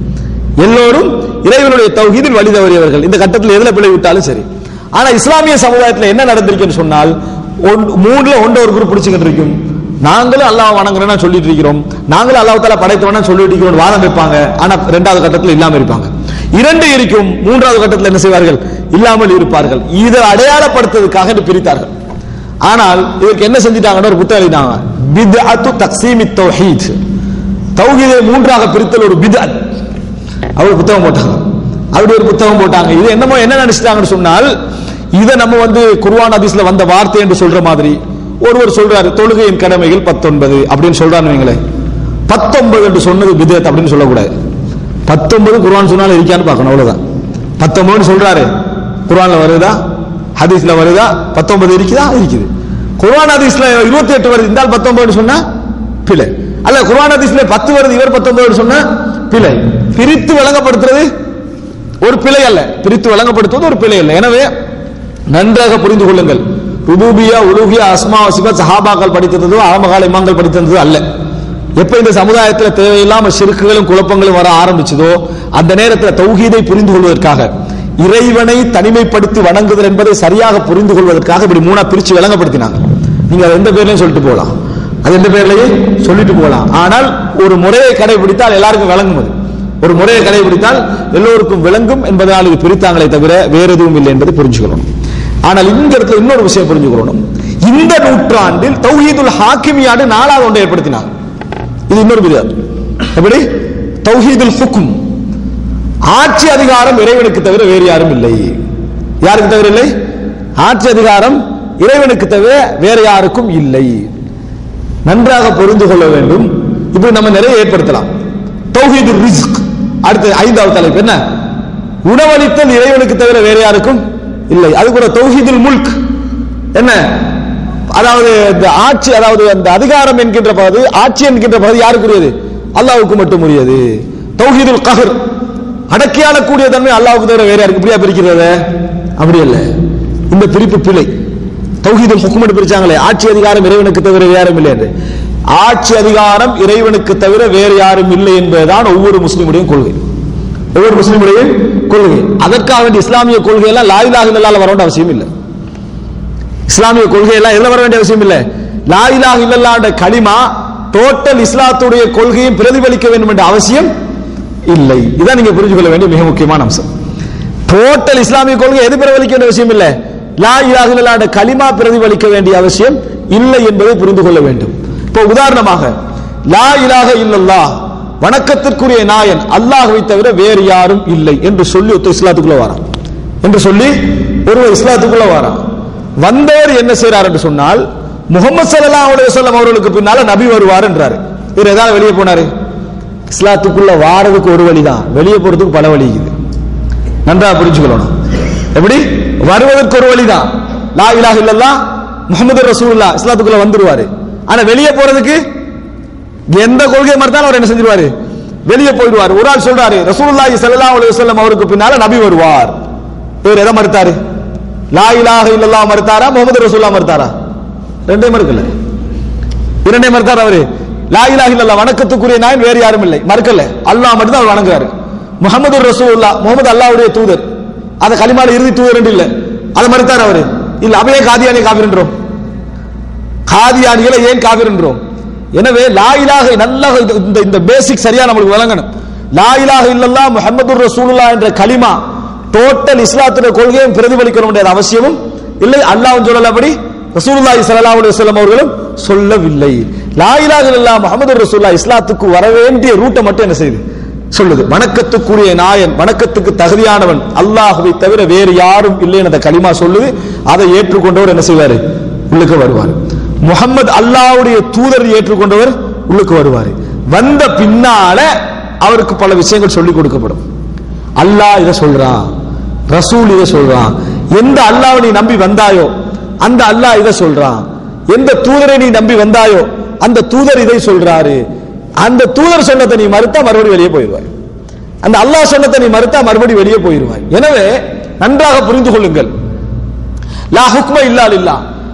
எல்லோரும் இறைவனுடைய தௌஹீதில் வழி தவறியவர்கள் இந்த கட்டத்தில் எதுல பிழை விட்டாலும் சரி ஆனா இஸ்லாமிய சமுதாயத்தில் என்ன நடந்திருக்குன்னு சொன்னால் ஒன்- மூணுல ஒன்று ஒரு குரூப் பிடிச்சுக்கிட்டு இருக்கும் நாங்களும் அல்லாஹ் வணங்குறேன்னா சொல்லிட்டு இருக்கிறோம் நாங்களும் அல்லாஹ் தாலா படைத்தவனா சொல்லிட்டு இருக்கிறோம் வாதம் வைப்பாங்க ஆனா ரெண்டாவது கட்டத்தில் இல்லாம இருப்பாங்க இரண்டு இருக்கும் மூன்றாவது கட்டத்தில் என்ன செய்வார்கள் இல்லாமல் இருப்பார்கள் இதை அடையாளப்படுத்துவதற்காக இது பிரித்தார்கள் ஆனால் இதற்கு என்ன செஞ்சிட்டாங்கன்னு ஒரு புத்தகம் எழுதினாங்க பித்அத்து தக்ஸீமி தௌஹீத் தௌஹீதை மூன்றாக பிரித்தல் ஒரு பித்அத் அவர் புத்தகம் போட்டாங்க அப்படி ஒரு புத்தகம் போட்டாங்க இது என்னமோ என்ன நினைச்சிட்டாங்கன்னு சொன்னால் இதை நம்ம வந்து குர்ஆன் ஹதீஸ்ல வந்த வார்த்தை என்று சொல்ற மாதிரி ஒருவர் சொல்றாரு தொழுகையின் கடமைகள் பத்தொன்பது அப்படின்னு சொல்றான்னு வைங்களேன் பத்தொன்பது என்று சொன்னது பிதத் அப்படின்னு சொல்லக்கூடாது பத்தொன்பது குர்ஆன் சொன்னாலும் இருக்கான்னு பார்க்கணும் அவ்வளவுதான் பத்தொன்பதுன்னு சொல்றாரு குர்ஆன்ல வருதா ஹதீஸ்ல வருதா பத்தொன்பது இருக்குதா இருக்குது குர்ஆன் ஹதீஸ்ல இருபத்தி எட்டு வருது இந்த பத்தொன்பது சொன்னா பிழை அல்ல குர்ஆன் ஹதீஸ்ல பத்து வருது இவர் பத்தொன்பது சொன்னா பிழை பிரித்து வழங்கப்படுத்துறது ஒரு பிழை அல்ல பிரித்து வழங்கப்படுத்துவது ஒரு பிழை அல்ல எனவே நன்றாக புரிந்து கொள்ளுங்கள் ருபூபியா உலூகியா அஸ்மா சிபத் சஹாபாக்கள் படித்ததோ ஆரம்பகால இமாம்கள் படித்ததோ அல்ல எப்ப இந்த சமுதாயத்தில் தேவையில்லாம சிறுக்குகளும் குழப்பங்களும் வர ஆரம்பிச்சதோ அந்த நேரத்தில் தௌஹீதை புரிந்து கொள்வதற்காக இறைவனை தனிமைப்படுத்தி வணங்குதல் என்பதை சரியாக புரிந்து கொள்வதற்காக இப்படி மூணா பிரிச்சு விளங்கப்படுத்தினாங்க நீங்க அதை எந்த பேர்லயும் சொல்லிட்டு போகலாம் அது எந்த பேர்லயே சொல்லிட்டு போகலாம் ஆனால் ஒரு முறையை கடைபிடித்தால் எல்லாருக்கும் விளங்கும் அது ஒரு முறையை கடைபிடித்தால் எல்லோருக்கும் விளங்கும் என்பதனால் இது பிரித்தாங்களே தவிர வேற எதுவும் இல்லை என்பதை புரிஞ்சுக்கணும் ஆனால் இந்த இடத்துல இன்னொரு விஷயம் புரிஞ்சுக்கணும் இந்த நூற்றாண்டில் தௌஹீதுல் ஹாக்கிமியாடு நாலாவது ஒன்றை ஏற்படுத்தினாங்க இது இன்னொரு விதம் எப்படி தௌஹீதுல் ஹுக்கும் ஆட்சி அதிகாரம் இறைவனுக்கு தவிர வேறு யாரும் இல்லை யாருக்கு தவிர இல்லை ஆட்சி அதிகாரம் இறைவனுக்கு தவிர வேற யாருக்கும் இல்லை நன்றாக புரிந்து கொள்ள வேண்டும் இப்படி நம்ம நிறைய ஏற்படுத்தலாம் தௌஹீது ரிஸ்க் அடுத்து ஐந்தாவது தலைப்பு என்ன உணவளித்தல் இறைவனுக்கு தவிர வேற யாருக்கும் இல்லை அது கூட தௌஹீதுல் முல்க் என்ன அதாவது இந்த ஆட்சி அதாவது அந்த அதிகாரம் என்கின்ற பகுதி ஆட்சி என்கின்ற பகுதி யாருக்குரியது அல்லாஹ்வுக்கு மட்டும் உரியது தௌஹீதுல் கஹர் அடக்கி ஆளக்கூடிய தன்மை அல்லாஹ்வுக்கு தவிர வேற யாருக்கு இப்படியா பிரிக்கிறது அப்படி இல்ல இந்த பிரிப்பு பிழை தௌஹீதுல் ஹுக்குமட் பிரிச்சாங்களே ஆட்சி அதிகாரம் இறைவனுக்கு தவிர வேறு யாரும் இல்லை என்று ஆட்சி அதிகாரம் இறைவனுக்கு தவிர வேறு யாரும் இல்லை என்பதுதான் ஒவ்வொரு முஸ்லிமுடைய கொள்கை ஒவ்வொரு முஸ்லிமுடைய கொள்கை அதற்காக வேண்டிய இஸ்லாமிய கொள்கை எல்லாம் லா இலாஹ இல்லல்லாஹ் வர வேண்டிய அவசியம் இல்லை இஸ்லாமிய கொள்கை எல்லாம் எதுல வர வேண்டிய அவசியம் இல்லை லா இலாஹ இல்லல்லாஹ்ன்ற கலிமா டோட்டல் இஸ்லாத்துடைய கொள்கையும் பிரதிபலிக்க வேண்டும் என்ற அவசியம் இல்லை இதான் நீங்க புரிஞ்சு கொள்ள வேண்டிய மிக முக்கியமான அம்சம் டோட்டல் இஸ்லாமிய கொள்கை எது பிரதிபலிக்க வேண்டிய அவசியம் இல்லை லா இலாஹ இல்லல்லாஹ்ன்ற கலிமா பிரதிபலிக்க வேண்டிய அவசியம் இல்லை என்பதை புரிந்து கொள்ள வேண்டும் இப்போ உதாரணமாக லா இலாஹ இல்லல்லாஹ் வணக்கத்திற்குரிய நாயன் அல்லாஹ்வை தவிர வேறு யாரும் இல்லை என்று சொல்லி ஒருத்தர் இஸ்லாத்துக்குள்ள வரான் என்று சொல்லி ஒருவர் இஸ்லாத்துக்குள்ள வரான் வந்தவர் என்ன செய்றார் என்று சொன்னால் முகமது ஸல்லல்லாஹு அலைஹி வஸல்லம் அவர்களுக்கு பின்னால நபி வருவார் என்றாரு இவர் ஏதாவது வெளியே போனாரு இஸ்லாத்துக்குள்ள வாரதுக்கு ஒரு வழிதான் வெளியே போறதுக்கு பல வழி இருக்குது நன்றா புரிஞ்சுக்கணும் எப்படி வருவதற்கு ஒரு வழிதான் லா இலாஹ இல்லல்லாஹ் முஹம்மது ரசூலுல்லாஹ் இஸ்லாத்துக்குள்ள வந்துருவாரு ஆனா வெளியே போறதுக்கு எந்த கொள்கை மறுத்தாலும் அவர் என்ன செஞ்சிருவாரு வெளியே போயிடுவார் ஒரு ஆள் சொல்றாரு ரசூலுல்லாஹி ஸல்லல்லாஹு அலைஹி வஸல்லம் அவருக்கு பின்னால நபி வருவார் இவர் எதை மறுத்தாரு லா இலாஹ இல்லல்லாஹ் மறுத்தாரா முகமது ரசூலுல்லாஹ் மறுத்தாரா ரெண்டே மறுக்கல இரண்டே மறுத்தார் அவரு லா இலாஹ இல்லல்லாஹ் வணக்கத்துக்குரிய நாயன் வேறு யாரும் இல்லை மறுக்கல அல்லாஹ் மட்டும் தான் அவர் வணங்குறாரு முகமது ரசூலுல்லாஹ் முகமது அல்லாஹ்வுடைய தூதர் அந்த கலிமால இறுதி தூதர் என்று இல்ல அதை மறுத்தார் அவரு இல்ல அவையே காதியானே காவிரன்றோம் காதியானிகளை ஏன் காவிர் என்றோம் எனவே லா இலாஹ நல்லா இந்த இந்த பேசிக் சரியா நம்மளுக்கு விளங்கணும் லா இலாஹ இல்லல்லாஹ் முஹம்மதுர் ரசூலுல்லாஹ் என்ற கலிமா டோட்டல் இஸ்லாத்துடைய கொள்கையும் பிரதிபலிக்க வேண்டிய அவசியமும் இல்லை அல்லாஹ்வும் சொல்லல அப்படி ரசூலுல்லாஹி ஸல்லல்லாஹு அலைஹி வஸல்லம் அவர்களும் சொல்லவில்லை லா இலாஹ இல்லல்லாஹ் முஹம்மதுர் ரசூலுல்லாஹ் இஸ்லாத்துக்கு வர வேண்டிய ரூட்டை மட்டும் என்ன செய்யுது சொல்லுது வணக்கத்துக்குரிய நாயன் வணக்கத்துக்கு தகுதியானவன் அல்லாஹ்வை தவிர வேறு யாரும் இல்லை அந்த கலிமா சொல்லுது அதை ஏற்றுக்கொண்டவர் என்ன செய்வாரு உள்ளுக்கு வருவார் முகமது அல்லாஹ்வுடைய தூதர் ஏற்றுக்கொண்டவர் உள்ளுக்கு வருவார் வந்த பின்னால அவருக்கு பல விஷயங்கள் சொல்லிக் கொடுக்கப்படும் அல்லாஹ் இதை சொல்றான் ரசூல் இதை சொல்றான் எந்த அல்லாஹ்வை நீ நம்பி வந்தாயோ அந்த அல்லாஹ் இதை சொல்றான் எந்த தூதரை நீ நம்பி வந்தாயோ அந்த தூதர் இதை சொல்றாரு அந்த தூதர் சொன்னதை நீ மறுத்தா மறுபடியும் வெளியே போயிடுவாய் அந்த அல்லாஹ் சொன்னதை நீ மறுத்தா மறுபடியும் வெளியே போயிடுவாய் எனவே நன்றாக புரிந்து கொள்ளுங்கள் லா ஹுக்ம இல்லா இல்லா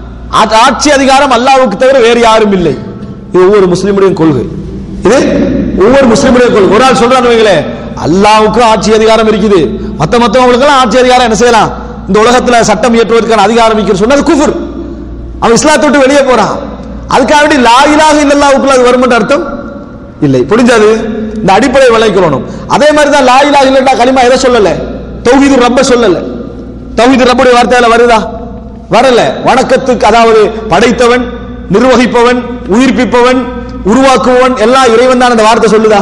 ஆட்சி அதிகாரம் அல்லாஹ்வுக்கு தவிர வேறு யாரும் இல்லை இது ஒவ்வொரு முஸ்லிமுடைய கொள்கை இது ஒவ்வொரு முஸ்லிமுடைய கொள்கை ஒரு ஆள் சொல்றான்னு வைங்களே அல்லாஹ்வுக்கு ஆட்சி அதிகாரம் இருக்குது மத்த மத்தவங்களுக்கு எல்லாம் ஆட்சி அதிகாரம் என்ன செய்யலாம் இந்த உலகத்துல சட்டம் இயற்றுவதற்கான அதிகாரம் இருக்கிற சொன்னது குஃபர் அவன் இஸ்லாத்தை விட்டு வெளியே போறான் அதுக்காக வேண்டி லா இலாஹ இல்லல்லாஹுக்குள்ள அது வரும் அர்த்தம் இல்லை புரிஞ்சது இந்த அடிப்படை விளைக்கிறோம் அதே மாதிரி தான் லா இலாஹ இல்லல்லா கலிமா எதை சொல்லல தௌஹீது ரப்ப சொல்லல தௌஹீது ரப்புடைய வார்த்தையில வருதா வரல வணக்கத்துக்கு அதாவது படைத்தவன் நிர்வகிப்பவன் உயிர்ப்பிப்பவன் உருவாக்குபவன் எல்லாம் இறைவன் தான் அந்த வார்த்தை சொல்லுதா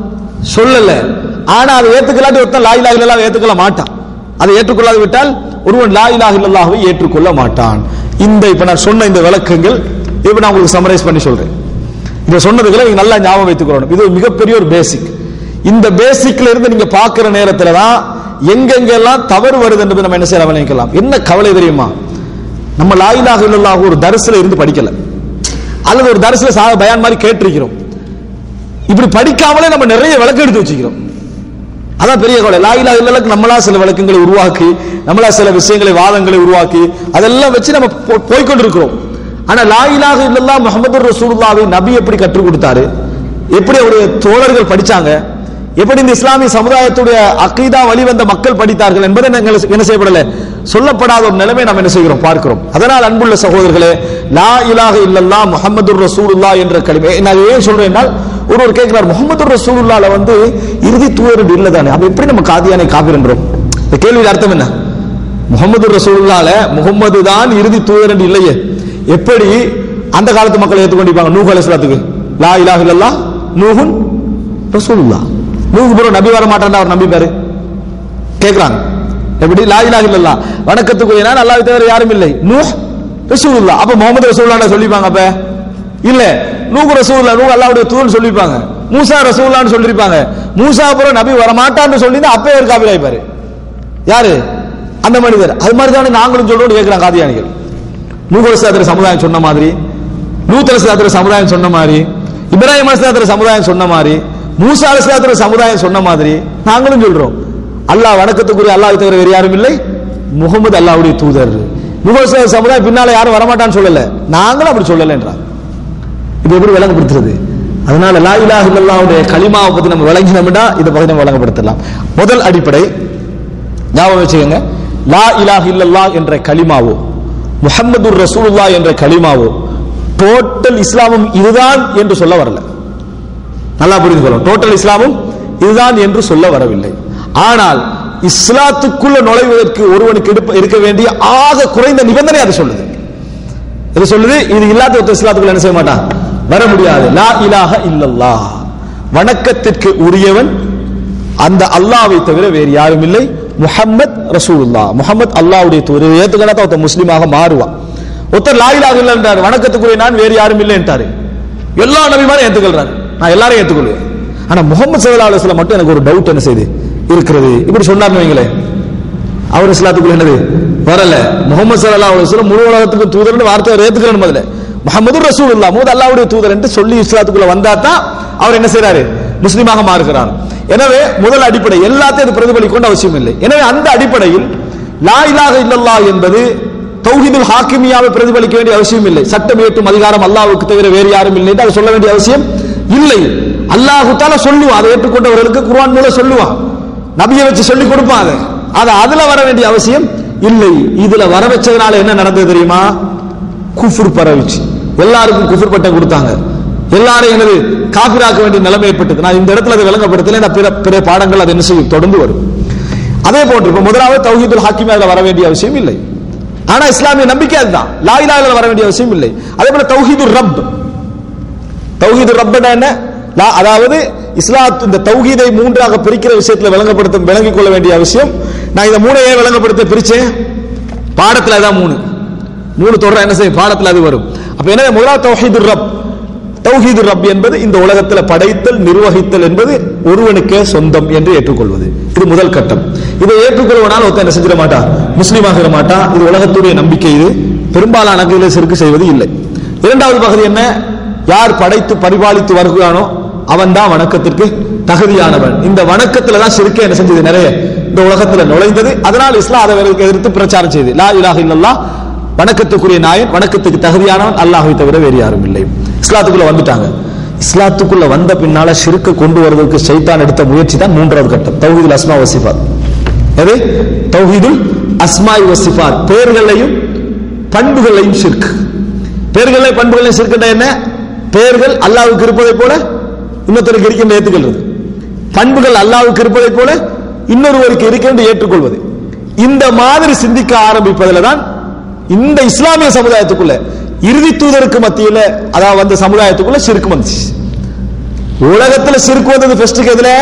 சொல்லல ஆனா அதை ஏத்துக்கலாட்டி ஒருத்தன் லா இலாஹ இல்லல்லாஹ் ஏத்துக்கொள்ள மாட்டான் அதை ஏற்றுக்கொள்ளாது விட்டால் ஒருவன் லா இலாஹ இல்லல்லாஹ்வை ஏற்றுக்கொள்ள மாட்டான் இந்த இப்ப நான் சொன்ன இந்த விளக்கங்கள் இப்ப நான் உங்களுக்கு சமரைஸ் பண்ணி சொல்றேன் இந்த சொன்னதுகளை நீங்க நல்லா ஞாபகம் வைத்துக்கணும் இது ஒரு மிகப்பெரிய ஒரு பேசிக் இந்த பேசிக்ல இருந்து நீங்க பாக்குற நேரத்துல தான் எங்கெங்கெல்லாம் தவறு வருது என்பது நம்ம என்ன செய்ய கவனிக்கலாம் என்ன கவலை தெரியுமா நம்ம லாயிலாக இல்லல்லாஹ் ஒரு தரிசில இருந்து படிக்கல அல்லது ஒரு தரிசில சாக பயான் மாதிரி கேட்டிருக்கிறோம் இப்படி படிக்காமலே நம்ம நிறைய விளக்கு எடுத்து வச்சுக்கிறோம் அதான் பெரிய கவலை லாயிலா இல்லலுக்கு நம்மளா சில விளக்கங்களை உருவாக்கி நம்மளா சில விஷயங்களை வாதங்களை உருவாக்கி அதெல்லாம் வச்சு நம்ம போ- போய்க்கொண்டிருக்கிறோம் ஆனா லாயிலாக இல்லல்லா முகமது ரசூலுல்லாவை நபி எப்படி கற்றுக் கொடுத்தாரு எப்படி அவருடைய தோழர்கள் படிச்சாங்க எப்படி இந்த இஸ்லாமிய சமுதாயத்துடைய அக்கீதா வழிவந்த மக்கள் படித்தார்கள் என்பதை நாங்கள் என்ன செய்யப்படல சொல்லப்படாத ஒரு நிலைமை நாம் என்ன செய்கிறோம் பார்க்கிறோம் அதனால் அன்புள்ள சகோதரர்களே லா இலாஹ இல்லல்லா முஹம்மது ரசூலுல்லா என்ற கலிமை நான் ஏன் சொல்றேன் என்றால் ஒருவர் கேட்கிறார் முகமது ரசூலுல்லால வந்து இறுதி தூதர் இல்ல தானே அப்ப எப்படி நம்ம காதியானை காப்பீர் என்றோம் இந்த கேள்வியின் அர்த்தம் என்ன முகமது ரசூலுல்லால முகமது தான் இறுதி தூதர் என்று இல்லையே எப்படி அந்த காலத்து மக்கள் ஏற்றுக்கொண்டிருப்பாங்க நூஹ் அலைஹிஸ்ஸலாத்துக்கு லா இலாஹ இல்லல்லா நூஹுன் ரசூலுல்லா நூஹ் பிறகு நபி வர மாட்டான் அவர் நம்பிப்பாரு கேக்குறாங்க எப்படி லா இலாஹ இல்லல்லா வணக்கத்துக்குரிய நான் அல்லாஹ் தவிர யாரும் இல்லை நூஹ் ரசூலுல்லாஹ் அப்ப முகமது ரசூலுல்லாஹ் சொல்லிப்பாங்க அப்ப இல்ல நூஹ் ரசூலுல்லாஹ் நூஹ் அல்லாஹ்வுடைய தூதர் சொல்லிப்பாங்க மூசா ரசூலுல்லாஹ்னு சொல்லிருப்பாங்க மூசா பிறகு நபி வர மாட்டான்னு சொல்லி அப்பவே ஒரு காபிர் ஆயிப்பாரு யாரு அந்த மனிதர் அது மாதிரி தானே நாங்களும் சொல்றோம் கேட்கிறாங்க காதியானிகள் நூகரசாத்திர சமுதாயம் சொன்ன மாதிரி நூத்தரசாத்திர சமுதாயம் சொன்ன மாதிரி இப்ராஹிம் அலிஸ்லாத்திர சமுதாயம் சொன்ன மாதிரி மூசா அலிஸ்லாத்திர சமுதாயம் சொன்ன மாதிரி நாங்களும் சொல்றோம் அல்லாஹ் வணக்கத்துக்குரிய அல்லாஹ் தவிர வேறு யாரும் இல்லை முகமது அல்லாஹ்வுடைய தூதர் முகமது சமுதாயம் பின்னால யாரும் வரமாட்டான்னு சொல்லல நாங்களும் அப்படி சொல்லலைன்றான் இது எப்படி விளங்கப்படுத்துறது அதனால லா இலாஹ இல்லல்லாஹ்வுடைய கலிமாவை பத்தி நம்ம விளங்கினோம்னா இதை பத்தி நம்ம விளங்கப்படுத்தலாம் முதல் அடிப்படை ஞாபகம் வச்சுக்கோங்க லா இலாஹ இல்லல்லாஹ் என்ற கலிமாவோ முஹம்மதுர் ரசூலுல்லாஹ் என்ற கலிமாவோ டோட்டல் இஸ்லாமும் இதுதான் என்று சொல்ல வரல நல்லா புரிந்து கொள்ளும் டோட்டல் இஸ்லாமும் இதுதான் என்று சொல்ல வரவில்லை ஆனால் இஸ்லாத்துக்குள்ள நுழைவதற்கு ஒருவனுக்கு எடுப்ப- இருக்க வேண்டிய ஆக குறைந்த நிபந்தனை அது சொல்லுது இது சொல்லுது இது இல்லாத ஒருத்தர் இஸ்லாத்துக்குள்ள என்ன செய்ய மாட்டான் வர முடியாது லா இலாஹ இல்லல்லாஹ் வணக்கத்திற்கு உரியவன் அந்த அல்லாஹ்வை தவிர வேறு யாரும் இல்லை முஹம்மத் ரசூலுல்லாஹ் முஹம்மத் அல்லாஹ்வுடைய தூதர் ஏத்துக்கனா தான் ஒருத்தர் முஸ்லீமாக மாறுவான் ஒருத்தர் லா இலாஹ இல்லன்றார் வணக்கத்துக்குரிய நான் வேறு யாரும் இல்லைன்றாரு எல்லா நபிமாரும் ஏத்துக்கொள்றாரு நான் எல்லாரையும் ஏத்துக்கொள்வேன் ஆனா முகமது சல்லா அலுவலம் மட்டும் எனக்கு ஒரு டவுட் என்ன செய்யுது இருக்கிறது இப்படி சொன்னார்னு வைங்களேன் அவர் இஸ்லாத்துக்குள்ள என்னது வரல முகமது சல்லா அலுவலம் முழு உலகத்துக்கு தூதர்னு வார்த்தை அவர் ஏத்துக்கிறேன் முதல்ல முகமது ரசூலுல்லா மூது அல்லாஹ்வுடைய தூதர் என்று சொல்லி இஸ்லாத்துக்குள்ள வந்தா தான் அவர் என்ன செய்றாரு முஸ்லீமாக மாறுகிறார் எனவே முதல் அடிப்படை எல்லாத்தையும் அது பிரதிபலிக்க அவசியம் இல்லை எனவே அந்த அடிப்படையில் லா இலாஹ இல்லல்லாஹ் என்பது தௌஹீதுல் ஹாக்கிமியாவை பிரதிபலிக்க வேண்டிய அவசியம் இல்லை சட்டம் இயற்றும் அதிகாரம் அல்லாஹ்வுக்கு தவிர வேறு யாரும் இல்லை என்று அதை சொல்ல வேண்டிய அவசியம் இல்லை அல்லாஹு தால சொல்லுவான் அதை ஏற்றுக்கொண்டவர்களுக்கு குர்ஆன் மூலம் சொல்லுவான் நபியை வச்சு சொல்லி கொடுப்பான் அதை அது அதுல வர வேண்டிய அவசியம் இல்லை இதுல வர வச்சதுனால என்ன நடந்தது தெரியுமா குஃபுர் பரவிச்சு எல்லாருக்கும் குஃபுர் பட்டம் கொடுத்தாங்க எல்லாரையும் என்னது காபிராக்க வேண்டிய நிலைமை ஏற்பட்டது நான் இந்த இடத்துல அதை விளங்கப்படுத்தல நான் பிற பிற பாடங்கள் அது என்ன செய்யும் தொடர்ந்து வரும் அதே போன்று இப்ப முதலாவது தௌஹீதுல் ஹாக்கிம் அதுல வர வேண்டிய அவசியம் இல்லை ஆனா இஸ்லாமிய நம்பிக்கை அதுதான் லா இலாஹ இல்லல்லாஹ் வர வேண்டிய அவசியம் இல்லை அதே போல தௌஹீதுர் ரப் தௌஹீது ரப்பனா என்ன லா- அதாவது இஸ்லாத் இந்த தௌஹீதை மூன்றாக பிரிக்கிற விஷயத்துல விளங்கப்படுத்த விளங்கிக் கொள்ள வேண்டிய அவசியம் நான் இதை மூணையே விளங்கப்படுத்த பிரிச்சேன் பாடத்துல அதான் மூணு மூணு தொடர என்ன செய்யும் பாடத்துல அது வரும் அப்ப என்ன முதலாவது தௌஹீது ரப் தௌஹீது ரப் என்பது இந்த உலகத்துல படைத்தல் நிர்வகித்தல் என்பது ஒருவனுக்கே சொந்தம் என்று ஏற்றுக்கொள்வது இது முதல் கட்டம் இதை ஏற்றுக்கொள்வனால் ஒருத்தன் என்ன செஞ்சிட மாட்டான் முஸ்லீம் ஆகிட மாட்டான் இது உலகத்துடைய நம்பிக்கை இது பெரும்பாலான அகதிகளை சிறுக்கு செய்வது இல்லை இரண்டாவது பகுதி என்ன யார் படைத்து பரிபாலித்து வருகிறானோ அவன் தான் வணக்கத்திற்கு தகுதியானவன் இந்த வணக்கத்துல தான் சிறுக்கை என்ன செஞ்சது நிறைய இந்த உலகத்துல நுழைந்தது அதனால் இஸ்லாம் அதை அவர்களுக்கு எதிர்த்து பிரச்சாரம் செய்து லா இலாஹ இல்லல்லாஹ் வணக்கத்துக்குரிய நாயன் வணக்கத்துக்கு தகுதியானவன் அல்லாஹ்வை தவிர வேறு யாரும் இல்லை இஸ்லாத்துக்குள்ள வந்துட்டாங்க இஸ்லாத்துக்குள்ள வந்த பின்னால ஷிர்க்க கொண்டு வருவதற்கு ஷைத்தான் எடுத்த முயற்சி தான் மூன்றாவது கட்டம் தௌஹீதுல் அஸ்மா வசிஃபாத் எது தௌஹீதுல் அஸ்மாய் வசிஃபாத் பெயர்களையும் பண்புகளையும் ஷிர்க் பெயர்களை பண்புகளையும் ஷிர்க்னா என்ன பெயர்கள் அல்லாஹ்வுக்கு இருப்பதை போல இன்னொருத்தருக்கு இருக்கின்ற ஏற்றுக்கொள்வது பண்புகள் அல்லாஹ்வுக்கு இருப்பதை போல இன்னொருவருக்கு இருக்கின்ற ஏற்றுக்கொள்வது இந்த மாதிரி சிந்திக்க ஆரம்பிப்பதில் தான் இந்த இஸ்லாமிய சமுதாயத்துக்குள்ள இறுதி தூதருக்கு மத்தியில அதாவது வந்த சமுதாயத்துக்குள்ள சிறுக்கு வந்துச்சு உலகத்துல சிறுக்கு வந்தது ஃபர்ஸ்ட்டுக்கு எதுல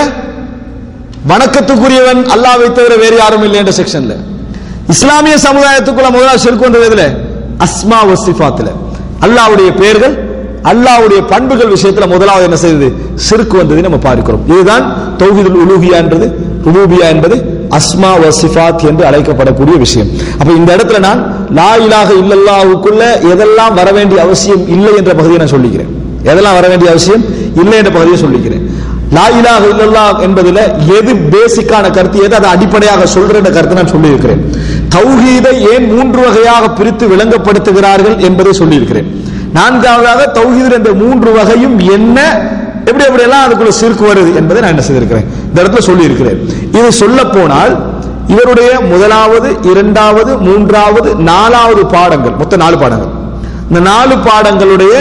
வணக்கத்துக்குரியவன் அல்லாஹ்வை தவிர வேறு யாரும் இல்லை என்ற செக்ஷன்ல இஸ்லாமிய சமுதாயத்துக்குள்ள முதலாவது சிறுக்கு வந்தது எதுல அஸ்மா வசிஃபாத்துல அல்லாஹ்வுடைய பெயர்கள் அல்லாஹ்வுடைய பண்புகள் விஷயத்துல முதலாவது என்ன செய்தது சிறுக்கு வந்ததை நம்ம பார்க்கிறோம் இதுதான் தௌஹீதுல் உலூஹியா என்றது ருபூபியா என்பது அஸ்மா வசிஃபாத் என்று அழைக்கப்படக்கூடிய விஷயம் அப்ப இந்த இடத்துல நான் லா இலாஹ இல்லல்லாஹுக்குள்ள எதெல்லாம் வர வேண்டிய அவசியம் இல்லை என்ற பகுதியை நான் சொல்லிக்கிறேன் எதெல்லாம் வர வேண்டிய அவசியம் இல்லை என்ற பகுதியை சொல்லிக்கிறேன் லா இலாஹ இல்லல்லாஹ் என்பதுல எது பேசிக்கான கருத்து எது அதை அடிப்படையாக சொல்ற கருத்தை நான் சொல்லியிருக்கிறேன் தௌஹீதை ஏன் மூன்று வகையாக பிரித்து விளங்கப்படுத்துகிறார்கள் என்பதை சொல்லியிருக்கிறேன் நான்காவதாக தௌஹீத் என்ற மூன்று வகையும் என்ன எப்படி எப்படி எல்லாம் அதுக்குள்ள சிறுக்கு வருது என்பதை நான் என்ன செய்திருக்கிறேன் இந்த இடத்துல சொல்லியிருக்கிறேன் இது சொல்ல போனால் இவருடைய முதலாவது இரண்டாவது மூன்றாவது நாலாவது பாடங்கள் மொத்தம் நாலு பாடங்கள் இந்த நாலு பாடங்களுடைய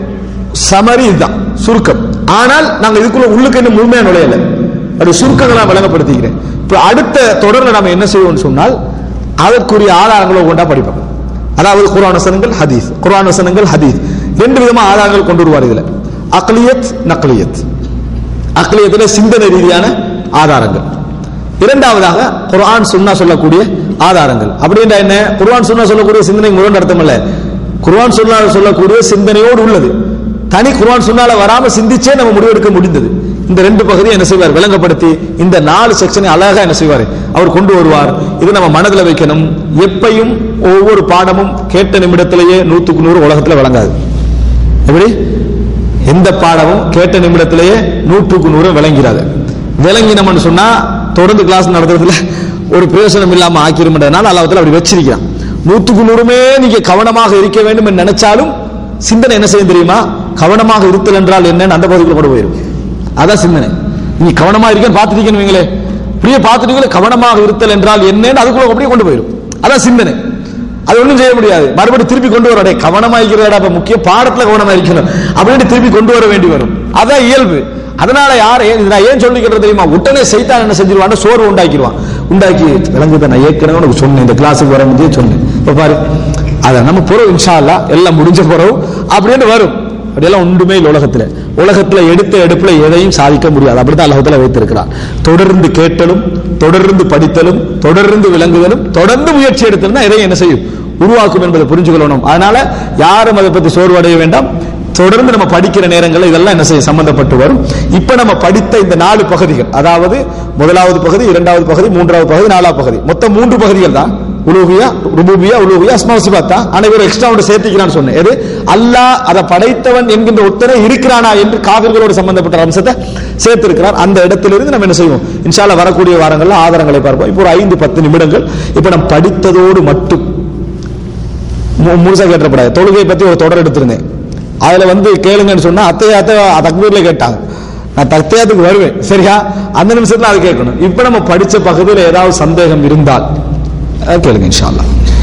சமரி இதுதான் சுருக்கம் ஆனால் நாங்க இதுக்குள்ள உள்ளுக்கு இன்னும் முழுமையா நுழையல அது சுருக்கங்களா விளங்கப்படுத்திக்கிறேன் இப்ப அடுத்த தொடர்ல நாம என்ன செய்வோம்னு சொன்னால் அதற்குரிய ஆதாரங்களை கொண்டா படிப்போம் அதாவது குர்ஆன் வசனங்கள் ஹதீஸ் குர்ஆன் வசனங்கள் ஹதீஸ் ரெண்டு விதமா ஆதாரங்கள் கொண்டு வருவார் இதுல அக்லியத் நக்லியத் அக்லியத்துல சிந்தனை ரீதியான ஆதாரங்கள் இரண்டாவதாக குர்ஆன் சுன்னா சொல்லக்கூடிய ஆதாரங்கள் அப்படின்ற என்ன குர்ஆன் சுன்னா சொல்லக்கூடிய சிந்தனை முரண் அர்த்தம் அல்ல குர்ஆன் சுன்னா சொல்லக்கூடிய சிந்தனையோடு உள்ளது தனி குர்ஆன் சுன்னால வராம சிந்திச்சே நம்ம முடிவெடுக்க முடிந்தது இந்த ரெண்டு பகுதியை என்ன செய்வார் விளங்கப்படுத்தி இந்த நாலு செக்ஷனை அழகா என்ன செய்வார் அவர் கொண்டு வருவார் இது நம்ம மனதில் வைக்கணும் எப்பையும் ஒவ்வொரு பாடமும் கேட்ட நிமிடத்திலேயே நூத்துக்கு நூறு உலகத்துல விளங்காது எப்படி எந்த பாடமும் கேட்ட நிமிடத்திலேயே நூற்றுக்கு நூறு விளங்கிறாது விளங்கினோம்னு சொன்னா தொடர்ந்து கிளாஸ் நடத்துறதுல ஒரு பிரயோசனம் இல்லாம ஆக்கிருமன்றதுனால அல்லாஹ்வுத்தாலா அப்படி வச்சிருக்கிறான் நூத்துக்கு நூறுமே நீங்க கவனமாக இருக்க வேண்டும் என்று நினைச்சாலும் சிந்தனை என்ன செய்யும் தெரியுமா கவனமாக இருத்தல் என்றால் என்னன்னு அந்த பகுதிக்குள்ள கொண்டு போயிடும் அதான் சிந்தனை நீ கவனமா இருக்கேன்னு பார்த்துட்டீங்கன்னு வைங்களே அப்படியே பார்த்துட்டீங்களே கவனமாக இருத்தல் என்றால் என்னன்னு அதுக்குள்ள அப்படியே கொண்டு போயிடும் அதான் சிந்தனை அது ஒண்ணும் செய்ய முடியாது மறுபடியும் திருப்பி கொண்டு வர டேய், கவனமா இருக்கிறதா அப்ப முக்கிய பாடத்துல கவனமா இருக்கணும் அப்படின்னு திருப்பி கொண்டு வர வேண்டி வரும் அதான் இயல்பு அதனால யார் ஏன் இது நான் ஏன் சொல்லிக்கிறது தெரியுமா உடனே சைத்தான் என்ன செஞ்சிருவான் சோறு உண்டாக்கிடுவான் உண்டாக்கி விளங்குதை நான் ஏற்கனவே உனக்கு சொன்னேன் இந்த கிளாஸுக்கு வர முடியே சொன்னேன் இப்ப பாரு அதை நம்ம பிறகு இன்ஷா அல்லாஹ் எல்லாம் முடிஞ்ச பிறகு அப்படின்னு வரும் அப்படியெல்லாம் ஒன்றுமே இல்லை உலகத்துல உலகத்துல எடுத்த எடுப்புல எதையும் சாதிக்க முடியாது அப்படித்தான் அல்லாஹ்வுத்தாலா வைத்திருக்கிறார் தொடர்ந்து கேட்டலும் தொடர்ந்து படித்தலும் தொடர்ந்து விளங்குதலும் தொடர்ந்து முயற்சி எடுத்தலும் தான் எதையும் என்ன செய்யும் உருவாக்கும் என்பதை புரிஞ்சுக்கொள்ளணும் அதனால யாரும் அதை பத்தி சோர்வடைய வேண்டாம் தொடர்ந்து நம்ம படிக்கிற நேரங்களில் இதெல்லாம் என்ன செய்ய சம்பந்தப்பட்டு வரும் இப்ப நம்ம படித்த இந்த நாலு பகுதிகள் அதாவது முதலாவது பகுதி இரண்டாவது பகுதி மூன்றாவது பகுதி நாலாவது பகுதி மொத்தம் மூன்று பகுதிகள் தான் உலூகியா ருபூபியா உலூகியா அஸ்மா சிபாத்தா அனைவரும் எக்ஸ்ட்ரா ஒன்று சேர்த்துக்கிறான்னு சொன்னேன் எது அல்லாஹ் அதை படைத்தவன் என்கின்ற ஒத்தனை இருக்கிறானா என்று காவிர்களோடு சம்பந்தப்பட்ட அம்சத்தை சேர்த்திருக்கிறார் அந்த இடத்திலிருந்து நம்ம என்ன செய்வோம் இன்ஷால்ல வரக்கூடிய வாரங்கள்ல ஆதாரங்களை பார்ப்போம் இப்போ ஒரு ஐந்து பத்து நிமிடங்கள் இப்போ நம்ம படித்ததோடு மட்டும் மு- முழுசா கேட்டப்படாது தொழுகை பத்தி ஒரு தொடர் எடுத்திருந்தேன் அதுல வந்து கேளுங்கன்னு சொன்னா அத்தையா அத்தை தக்பீர்ல கேட்டாங்க நான் தத்தையாத்துக்கு வருவேன் சரியா அந்த நிமிஷத்துல அது கேட்கணும் இப்ப நம்ம படிச்ச பகுதியில் ஏதாவது சந்தேகம் இருந்தால் அஹ் கேளுங்க இன்ஷா அல்லாஹ்